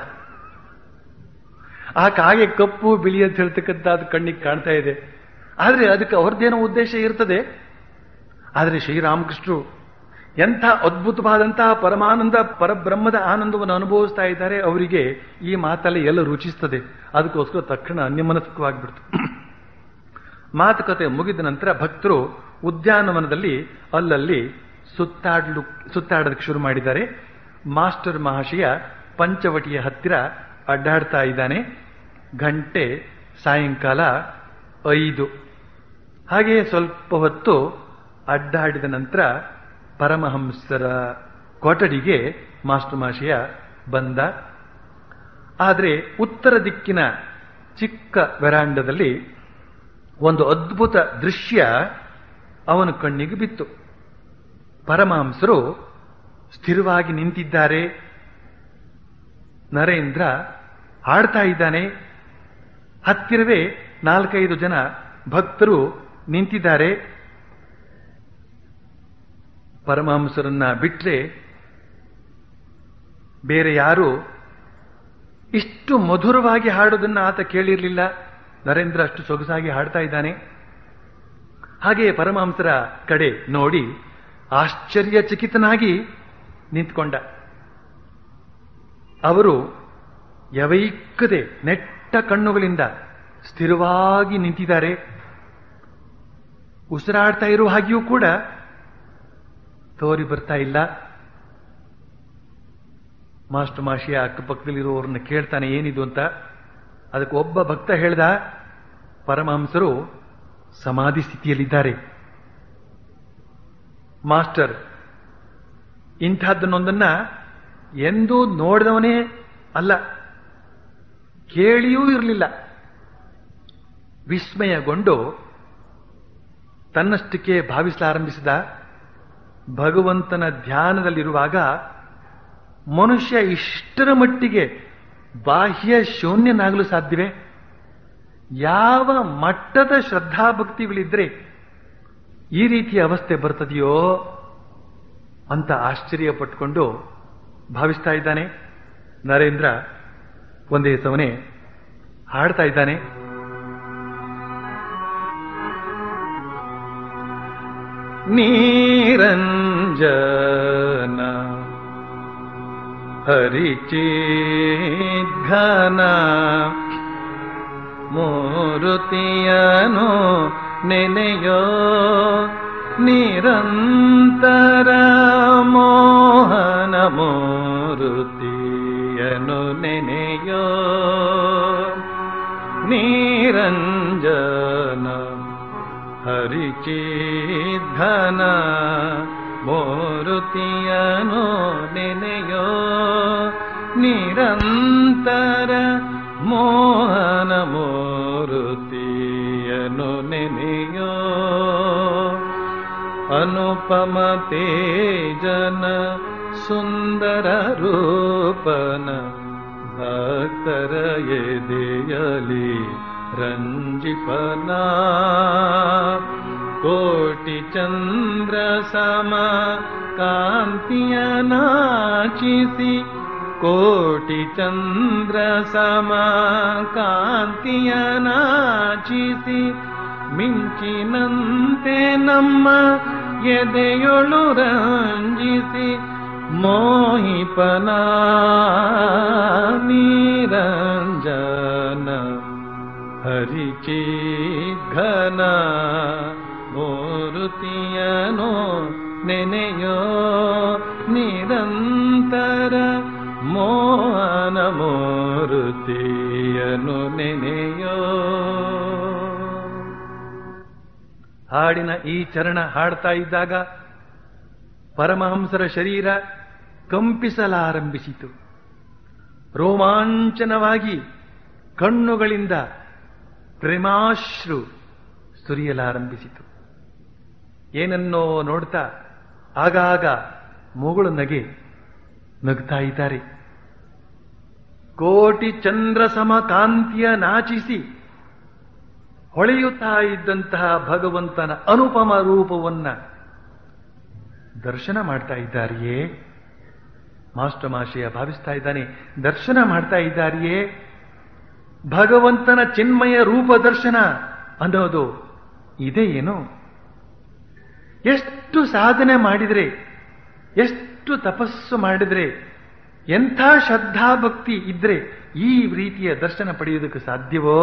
ಆ ಕಾಗೆ ಕಪ್ಪು ಬಿಳಿ ಅಂತ ಹೇಳ್ತಕ್ಕಂಥ ಅದು ಕಣ್ಣಿಗೆ ಕಾಣ್ತಾ ಇದೆ ಆದ್ರೆ ಅದಕ್ಕೆ ಅವ್ರದ್ದೇನೋ ಉದ್ದೇಶ ಇರ್ತದೆ ಆದ್ರೆ ಶ್ರೀರಾಮಕೃಷ್ಣರು ಎಂಥ ಅದ್ಭುತವಾದಂತಹ ಪರಮಾನಂದ ಪರಬ್ರಹ್ಮದ ಆನಂದವನ್ನು ಅನುಭವಿಸ್ತಾ ಇದ್ದಾರೆ ಅವರಿಗೆ ಈ ಮಾತಲ್ಲಿ ಎಲ್ಲ ರುಚಿಸ್ತದೆ ಅದಕ್ಕೋಸ್ಕರ ತಕ್ಷಣ ಅನ್ಯಮನಸ್ಕವಾಗಿಬಿಡ್ತು ಮಾತುಕತೆ ಮುಗಿದ ನಂತರ ಭಕ್ತರು ಉದ್ಯಾನವನದಲ್ಲಿ ಅಲ್ಲಲ್ಲಿ ಸುತ್ತಾಡ್ಲು ಸುತ್ತಾಡೋದಕ್ಕೆ ಶುರು ಮಾಡಿದ್ದಾರೆ ಮಾಸ್ಟರ್ ಮಹಾಶಯ ಪಂಚವಟಿಯ ಹತ್ತಿರ ಅಡ್ಡಾಡ್ತಾ ಇದ್ದಾನೆ ಗಂಟೆ ಸಾಯಂಕಾಲ ಐದು ಹಾಗೆಯೇ ಸ್ವಲ್ಪ ಹೊತ್ತು ಅಡ್ಡಾಡಿದ ನಂತರ ಪರಮಹಂಸರ ಕೊಠಡಿಗೆ ಮಾಸ್ಟರ್ ಮಾಷಿಯ ಬಂದ ಆದರೆ ಉತ್ತರ ದಿಕ್ಕಿನ ಚಿಕ್ಕ ವೆರಾಂಡದಲ್ಲಿ ಒಂದು ಅದ್ಭುತ ದೃಶ್ಯ ಅವನ ಕಣ್ಣಿಗೆ ಬಿತ್ತು ಪರಮಹಂಸರು ಸ್ಥಿರವಾಗಿ ನಿಂತಿದ್ದಾರೆ ನರೇಂದ್ರ ಹಾಡ್ತಾ ಇದ್ದಾನೆ ಹತ್ತಿರವೇ ನಾಲ್ಕೈದು ಜನ ಭಕ್ತರು ನಿಂತಿದ್ದಾರೆ ಪರಮಹಂಸರನ್ನ ಬಿಟ್ರೆ ಬೇರೆ ಯಾರು ಇಷ್ಟು ಮಧುರವಾಗಿ ಹಾಡೋದನ್ನ ಆತ ಕೇಳಿರಲಿಲ್ಲ ನರೇಂದ್ರ ಅಷ್ಟು ಸೊಗಸಾಗಿ ಹಾಡ್ತಾ ಇದ್ದಾನೆ ಹಾಗೆಯೇ ಪರಮಹಂಸರ ಕಡೆ ನೋಡಿ ಆಶ್ಚರ್ಯಚಕಿತನಾಗಿ ನಿಂತ್ಕೊಂಡ ಅವರು ಯವೈಕ್ಕದೆ ನೆಟ್ಟ ಕಣ್ಣುಗಳಿಂದ ಸ್ಥಿರವಾಗಿ ನಿಂತಿದ್ದಾರೆ ಉಸಿರಾಡ್ತಾ ಇರುವ ಹಾಗೆಯೂ ಕೂಡ ತೋರಿ ಬರ್ತಾ ಇಲ್ಲ ಮಾಸ್ಟರ್ ಮಾಷಿಯ ಅಕ್ಕಪಕ್ಕದಲ್ಲಿರುವವ್ರನ್ನ ಕೇಳ್ತಾನೆ ಏನಿದು ಅಂತ ಅದಕ್ಕೆ ಒಬ್ಬ ಭಕ್ತ ಹೇಳ್ದ ಪರಮಹಂಸರು ಸಮಾಧಿ ಸ್ಥಿತಿಯಲ್ಲಿದ್ದಾರೆ ಮಾಸ್ಟರ್ ಇಂಥದ್ದನ್ನೊಂದನ್ನ ಎಂದೂ ನೋಡಿದವನೇ ಅಲ್ಲ ಕೇಳಿಯೂ ಇರಲಿಲ್ಲ ವಿಸ್ಮಯಗೊಂಡು ತನ್ನಷ್ಟಕ್ಕೆ ಭಾವಿಸಲಾರಂಭಿಸಿದ ಭಗವಂತನ ಧ್ಯಾನದಲ್ಲಿರುವಾಗ ಮನುಷ್ಯ ಇಷ್ಟರ ಮಟ್ಟಿಗೆ ಬಾಹ್ಯ ಶೂನ್ಯನಾಗಲು ಸಾಧ್ಯವೇ ಯಾವ ಮಟ್ಟದ ಶ್ರದ್ಧಾಭಕ್ತಿಗಳಿದ್ರೆ ಈ ರೀತಿಯ ಅವಸ್ಥೆ ಬರ್ತದೆಯೋ ಅಂತ ಆಶ್ಚರ್ಯ ಪಟ್ಕೊಂಡು ಭಾವಿಸ್ತಾ ಇದ್ದಾನೆ ನರೇಂದ್ರ ಒಂದೇ ಸಮನೆ ಹಾಡ್ತಾ ಇದ್ದಾನೆ ನೀರಂಜನ ಹರಿಚಿಘನ ಮೂರುತಿಯನು ನೆನೆಯೋ ನಿರಂತರ ಮೋಹನ ಮೂರುತಿಯನು ನೆನೆಯೋ ನಿರಂಜನ ಹರಿಚಿಧನ ಮೂರುತಿಯನು ನೆನೆಯೋ ನಿರಂತರ ಮೋಹನ ಮೂರುತಿಯನು ನೆನೆಯೋ ಅನುಪಮ ತೇಜನ ಸುಂದರ ರೂಪನ ಭಕ್ತರ ಎದೆಯಲಿ ರಂಜಿಪನ ಕೋಟಿ ಚಂದ್ರ ಸಮ ಕಾಂತಿಯ ನಾಚಿಸಿ ಕೋಟಿ ಚಂದ್ರ ಸಮ ಕಾಂತಿಯ ನಾಚಿಸಿ ಮಿಂಚಿನಂತೆ ನಮ್ಮ ಎದೆಯೊಳು ರಂಜಿಸಿ ಮೋಹಿಪನ ನೀರಂಜನ ಹರಿಚಿ ಘನ ಮೂರುತಿಯನೋ ನೆನೆಯೋ ನಿರಂತರ ಮೋಹನ ಮೂರುತಿಯನು ನೆನೆಯೋ ಹಾಡಿನ ಈ ಚರಣ ಹಾಡ್ತಾ ಇದ್ದಾಗ ಪರಮಹಂಸರ ಶರೀರ ಕಂಪಿಸಲಾರಂಭಿಸಿತು ರೋಮಾಂಚನವಾಗಿ ಕಣ್ಣುಗಳಿಂದ ಪ್ರೇಮಾಶ್ರು ಸುರಿಯಲಾರಂಭಿಸಿತು ಏನನ್ನೋ ನೋಡ್ತಾ ಆಗಾಗ ಮುಗುಳು ನಗೆ ನಗ್ತಾ ಇದ್ದಾರೆ ಕೋಟಿ ಚಂದ್ರ ಸಮ ಕಾಂತಿಯ ನಾಚಿಸಿ ಹೊಳೆಯುತ್ತಾ ಇದ್ದಂತಹ ಭಗವಂತನ ಅನುಪಮ ರೂಪವನ್ನ ದರ್ಶನ ಮಾಡ್ತಾ ಇದ್ದಾರೆಯೇ ಮಾಸ್ಟರ್ ಮಾಶಯ ಭಾವಿಸ್ತಾ ಇದ್ದಾನೆ ದರ್ಶನ ಮಾಡ್ತಾ ಇದ್ದಾರೆಯೇ ಭಗವಂತನ ಚಿನ್ಮಯ ರೂಪ ದರ್ಶನ ಅನ್ನೋದು ಇದೆ ಏನು ಎಷ್ಟು ಸಾಧನೆ ಮಾಡಿದ್ರೆ ಎಷ್ಟು ತಪಸ್ಸು ಮಾಡಿದ್ರೆ ಎಂಥ ಶ್ರದ್ಧಾಭಕ್ತಿ ಇದ್ರೆ ಈ ರೀತಿಯ ದರ್ಶನ ಪಡೆಯುವುದಕ್ಕೆ ಸಾಧ್ಯವೋ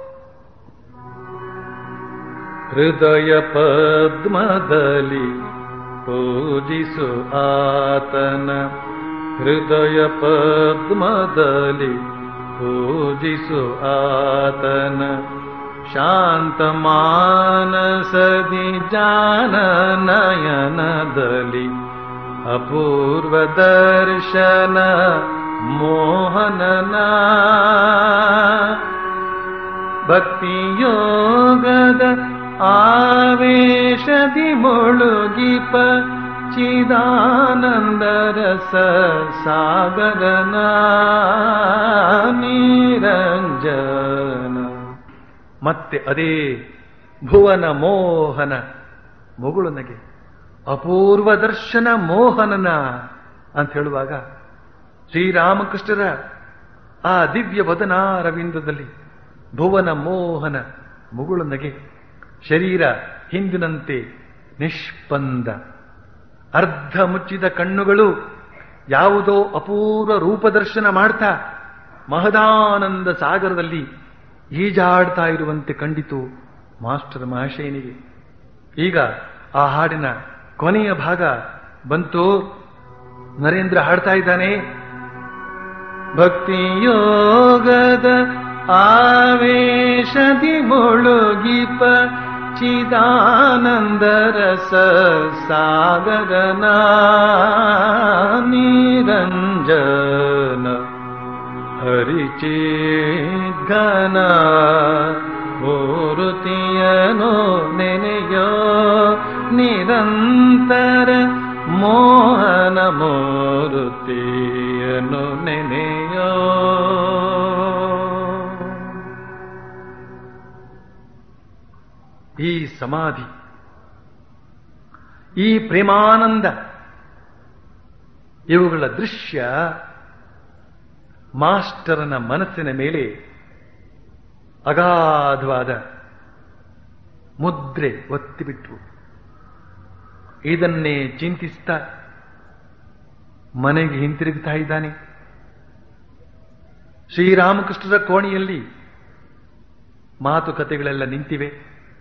ಹೃದಯ ಪದ್ಮದಲ್ಲಿ ಪೂಜಿಸು ಆತನ ಹೃದಯ ಪದ್ಮದಲ್ಲಿ ಪೂಜಿಸು ಆತನ ಶಾಂತ ಮಾನಸದಿ ಜಾನ ನಯನದಲ್ಲಿ ಅಪೂರ್ವ ದರ್ಶನ ಮೋಹನನ ಭಕ್ತಿಯೋಗದ ಆವೇಶದಿ ಮುಳುಗಿಪ ಚಿದಾನಂದ ರಸ ಸಾಗರನ ನಿರಂಜನ ಮತ್ತೆ ಅದೇ ಭುವನ ಮೋಹನ ಮುಗುಳು ನಗೆ ಅಪೂರ್ವ ದರ್ಶನ ಮೋಹನನ ಅಂತ ಹೇಳುವಾಗ ಶ್ರೀರಾಮಕೃಷ್ಣರ ಆ ದಿವ್ಯ ವದನಾರವಿಂದದಲ್ಲಿ ಭುವನ ಮೋಹನ ಮುಗುಳು ನಗೆ ಶರೀರ ಹಿಂದಿನಂತೆ ನಿಷ್ಪಂದ ಅರ್ಧ ಮುಚ್ಚಿದ ಕಣ್ಣುಗಳು ಯಾವುದೋ ಅಪೂರ್ವ ರೂಪದರ್ಶನ ಮಾಡ್ತಾ ಮಹದಾನಂದ ಸಾಗರದಲ್ಲಿ ಈಜಾಡ್ತಾ ಇರುವಂತೆ ಕಂಡಿತು ಮಾಸ್ಟರ್ ಮಹಾಶಯನಿಗೆ ಈಗ ಆ ಹಾಡಿನ ಕೊನೆಯ ಭಾಗ ಬಂತು ನರೇಂದ್ರ ಹಾಡ್ತಾ ಇದ್ದಾನೆ ಭಕ್ತಿಯೋಗದ ಆವೇಶದಿ ಮುಳುಗಿಪ ಚಿದಾನಂದ ರಸ ಸಾಗರನ ನಿರಂಜನ ಹರಿಚಿಘನ ಮೂರುತಿಯನೋ ನೆನೆಯೋ ನಿರಂತರ ಮೋಹನ ಮೂರುತಿಯನು ನೆನೆಯೋ ಈ ಸಮಾಧಿ ಈ ಪ್ರೇಮಾನಂದ ಇವುಗಳ ದೃಶ್ಯ ಮಾಸ್ಟರನ ಮನಸ್ಸಿನ ಮೇಲೆ ಅಗಾಧವಾದ ಮುದ್ರೆ ಒತ್ತಿಬಿಟ್ವು ಇದನ್ನೇ ಚಿಂತಿಸ್ತಾ ಮನೆಗೆ ಹಿಂತಿರುಗ್ತಾ ಇದ್ದಾನೆ ಶ್ರೀರಾಮಕೃಷ್ಣರ ಕೋಣೆಯಲ್ಲಿ ಮಾತುಕತೆಗಳೆಲ್ಲ ನಿಂತಿವೆ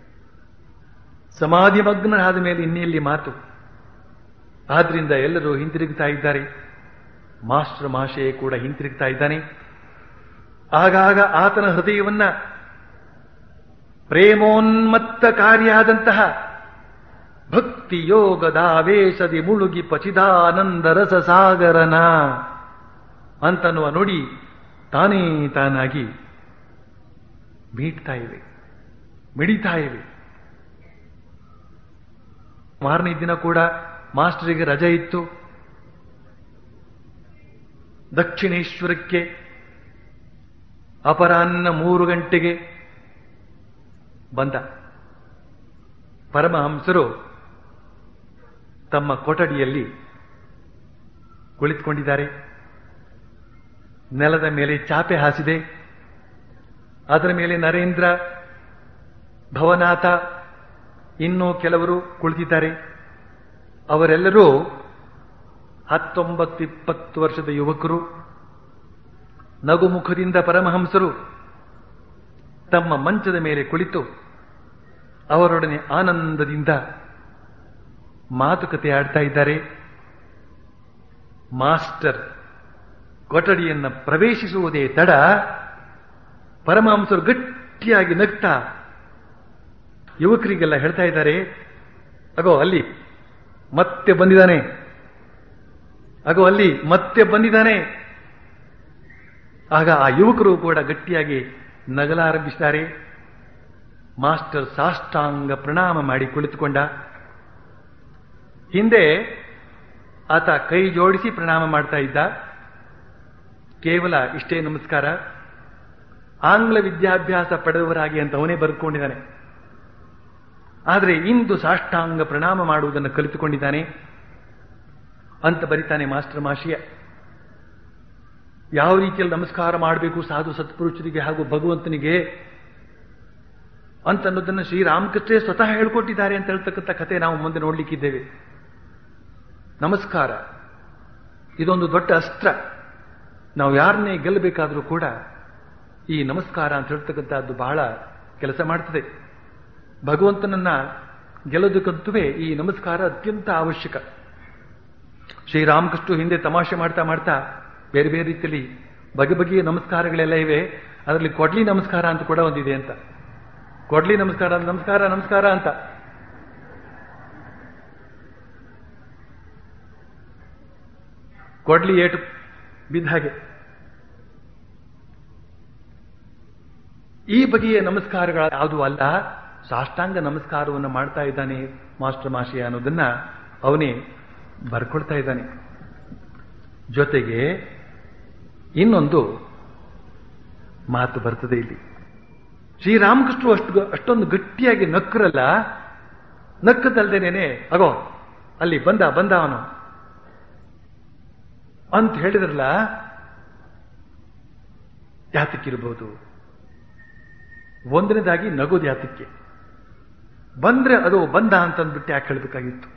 ಸಮಾಧಿ ಮಗ್ನರಾದ ಮೇಲೆ ಇನ್ನೆಲ್ಲಿ ಮಾತು ಆದ್ರಿಂದ ಎಲ್ಲರೂ ಹಿಂತಿರುಗ್ತಾ ಇದ್ದಾರೆ ಮಾಸ್ಟರ್ ಮಹಾಶಯ ಕೂಡ ಹಿಂತಿರುಗ್ತಾ ಇದ್ದಾನೆ ಆಗಾಗ ಆತನ ಹೃದಯವನ್ನ ಪ್ರೇಮೋನ್ಮತ್ತ ಕಾರ್ಯಾದಂತಹ ಭಕ್ತಿ ಯೋಗದ ಆವೇಶದಿ ಮುಳುಗಿ ಪಚಿದಾನಂದ ರಸ ಸಾಗರನ ಅಂತನ್ನುವ ನುಡಿ ತಾನೇ ತಾನಾಗಿ ಮೀಟ್ತಾ ಇವೆ ಮಿಡಿತಾ ಇವೆ ಮಾರನೇ ದಿನ ಕೂಡ ಮಾಸ್ಟರಿಗೆ ರಜೆ ಇತ್ತು ದಕ್ಷಿಣೇಶ್ವರಕ್ಕೆ ಅಪರಾಹ್ನ ಮೂರು ಗಂಟೆಗೆ ಬಂದ ಪರಮಹಂಸರು ತಮ್ಮ ಕೊಠಡಿಯಲ್ಲಿ ಕುಳಿತುಕೊಂಡಿದ್ದಾರೆ ನೆಲದ ಮೇಲೆ ಚಾಪೆ ಹಾಸಿದೆ ಅದರ ಮೇಲೆ ನರೇಂದ್ರ ಭವನಾಥ ಇನ್ನೂ ಕೆಲವರು ಕುಳಿತಿದ್ದಾರೆ ಅವರೆಲ್ಲರೂ ಹತ್ತೊಂಬತ್ತು ಇಪ್ಪತ್ತು ವರ್ಷದ ಯುವಕರು ನಗುಮುಖದಿಂದ ಪರಮಹಂಸರು ತಮ್ಮ ಮಂಚದ ಮೇಲೆ ಕುಳಿತು ಅವರೊಡನೆ ಆನಂದದಿಂದ ಮಾತುಕತೆ ಆಡ್ತಾ ಇದ್ದಾರೆ ಮಾಸ್ಟರ್ ಕೊಠಡಿಯನ್ನ ಪ್ರವೇಶಿಸುವುದೇ ತಡ ಪರಮಹಂಸರು ಗಟ್ಟಿಯಾಗಿ ನಗ್ತಾ ಯುವಕರಿಗೆಲ್ಲ ಹೇಳ್ತಾ ಇದ್ದಾರೆ ಅಗೋ ಅಲ್ಲಿ ಮತ್ತೆ ಬಂದಿದ್ದಾನೆ ಅಗೋ ಅಲ್ಲಿ ಮತ್ತೆ ಬಂದಿದ್ದಾನೆ ಆಗ ಆ ಯುವಕರು ಕೂಡ ಗಟ್ಟಿಯಾಗಿ ನಗಲಾರಂಭಿಸಿದ್ದಾರೆ ಮಾಸ್ಟರ್ ಸಾಷ್ಟಾಂಗ ಪ್ರಣಾಮ ಮಾಡಿ ಕುಳಿತುಕೊಂಡ ಹಿಂದೆ ಆತ ಕೈ ಜೋಡಿಸಿ ಪ್ರಣಾಮ ಮಾಡ್ತಾ ಇದ್ದ ಕೇವಲ ಇಷ್ಟೇ ನಮಸ್ಕಾರ ಆಂಗ್ಲ ವಿದ್ಯಾಭ್ಯಾಸ ಪಡೆದವರಾಗಿ ಅಂತ ಅವನೇ ಬರೆದುಕೊಂಡಿದ್ದಾನೆ ಆದರೆ ಇಂದು ಸಾಷ್ಟಾಂಗ ಪ್ರಣಾಮ ಮಾಡುವುದನ್ನು ಕಲಿತುಕೊಂಡಿದ್ದಾನೆ ಅಂತ ಬರಿತಾನೆ ಮಾಸ್ಟರ್ ಮಾಶಿಯ ಯಾವ ರೀತಿಯಲ್ಲಿ ನಮಸ್ಕಾರ ಮಾಡಬೇಕು ಸಾಧು ಸತ್ಪುರುಷರಿಗೆ ಹಾಗೂ ಭಗವಂತನಿಗೆ ಅಂತನ್ನೋದನ್ನು ಶ್ರೀರಾಮಕೃಷ್ಣೇ ಸ್ವತಃ ಹೇಳ್ಕೊಟ್ಟಿದ್ದಾರೆ ಅಂತ ಹೇಳ್ತಕ್ಕಂಥ ಕಥೆ ನಾವು ಮುಂದೆ ನೋಡ್ಲಿಕ್ಕಿದ್ದೇವೆ ನಮಸ್ಕಾರ ಇದೊಂದು ದೊಡ್ಡ ಅಸ್ತ್ರ ನಾವು ಯಾರನ್ನೇ ಗೆಲ್ಲಬೇಕಾದ್ರೂ ಕೂಡ ಈ ನಮಸ್ಕಾರ ಅಂತ ಹೇಳ್ತಕ್ಕಂಥದ್ದು ಬಹಳ ಕೆಲಸ ಮಾಡ್ತದೆ ಭಗವಂತನನ್ನ ಗೆಲ್ಲೋದಕ್ಕಂತುವೇ ಈ ನಮಸ್ಕಾರ ಅತ್ಯಂತ ಅವಶ್ಯಕ ಶ್ರೀರಾಮಕೃಷ್ಣ ಹಿಂದೆ ತಮಾಷೆ ಮಾಡ್ತಾ ಮಾಡ್ತಾ ಬೇರೆ ಬೇರೆ ರೀತಿಯಲ್ಲಿ ಬಗೆ ಬಗೆಯ ನಮಸ್ಕಾರಗಳೆಲ್ಲ ಇವೆ ಅದರಲ್ಲಿ ಕೊಡ್ಲಿ ನಮಸ್ಕಾರ ಅಂತ ಕೂಡ ಒಂದಿದೆ ಅಂತ ಕೊಡ್ಲಿ ನಮಸ್ಕಾರ ನಮಸ್ಕಾರ ನಮಸ್ಕಾರ ಅಂತ ಕೊಡ್ಲಿ ಏಟು ಬಿದ್ದ ಹಾಗೆ ಈ ಬಗೆಯ ನಮಸ್ಕಾರಗಳ ಯಾವುದು ಅಲ್ಲ ಸಾಷ್ಟಾಂಗ ನಮಸ್ಕಾರವನ್ನು ಮಾಡ್ತಾ ಇದ್ದಾನೆ ಮಾಸ್ಟರ್ ಮಾಶಿಯ ಅನ್ನೋದನ್ನ ಅವನೇ ಬರ್ಕೊಳ್ತಾ ಇದ್ದಾನೆ ಜೊತೆಗೆ ಇನ್ನೊಂದು ಮಾತು ಬರ್ತದೆ ಇಲ್ಲಿ ಶ್ರೀರಾಮಕೃಷ್ಣ ಅಷ್ಟು ಅಷ್ಟೊಂದು ಗಟ್ಟಿಯಾಗಿ ನಕ್ಕರಲ್ಲ ನಕ್ಕದಲ್ದೇನೇನೆ ಅಗೋ ಅಲ್ಲಿ ಬಂದ ಬಂದ ಅವನು ಅಂತ ಹೇಳಿದ್ರಲ್ಲ ಯಾತಕ್ಕಿರ್ಬೋದು ಒಂದನೇದಾಗಿ ನಗೋದು ಯಾತಕ್ಕೆ ಬಂದ್ರೆ ಅದು ಬಂದ ಅಂತಂದ್ಬಿಟ್ಟು ಯಾಕೆ ಹೇಳಬೇಕಾಗಿತ್ತು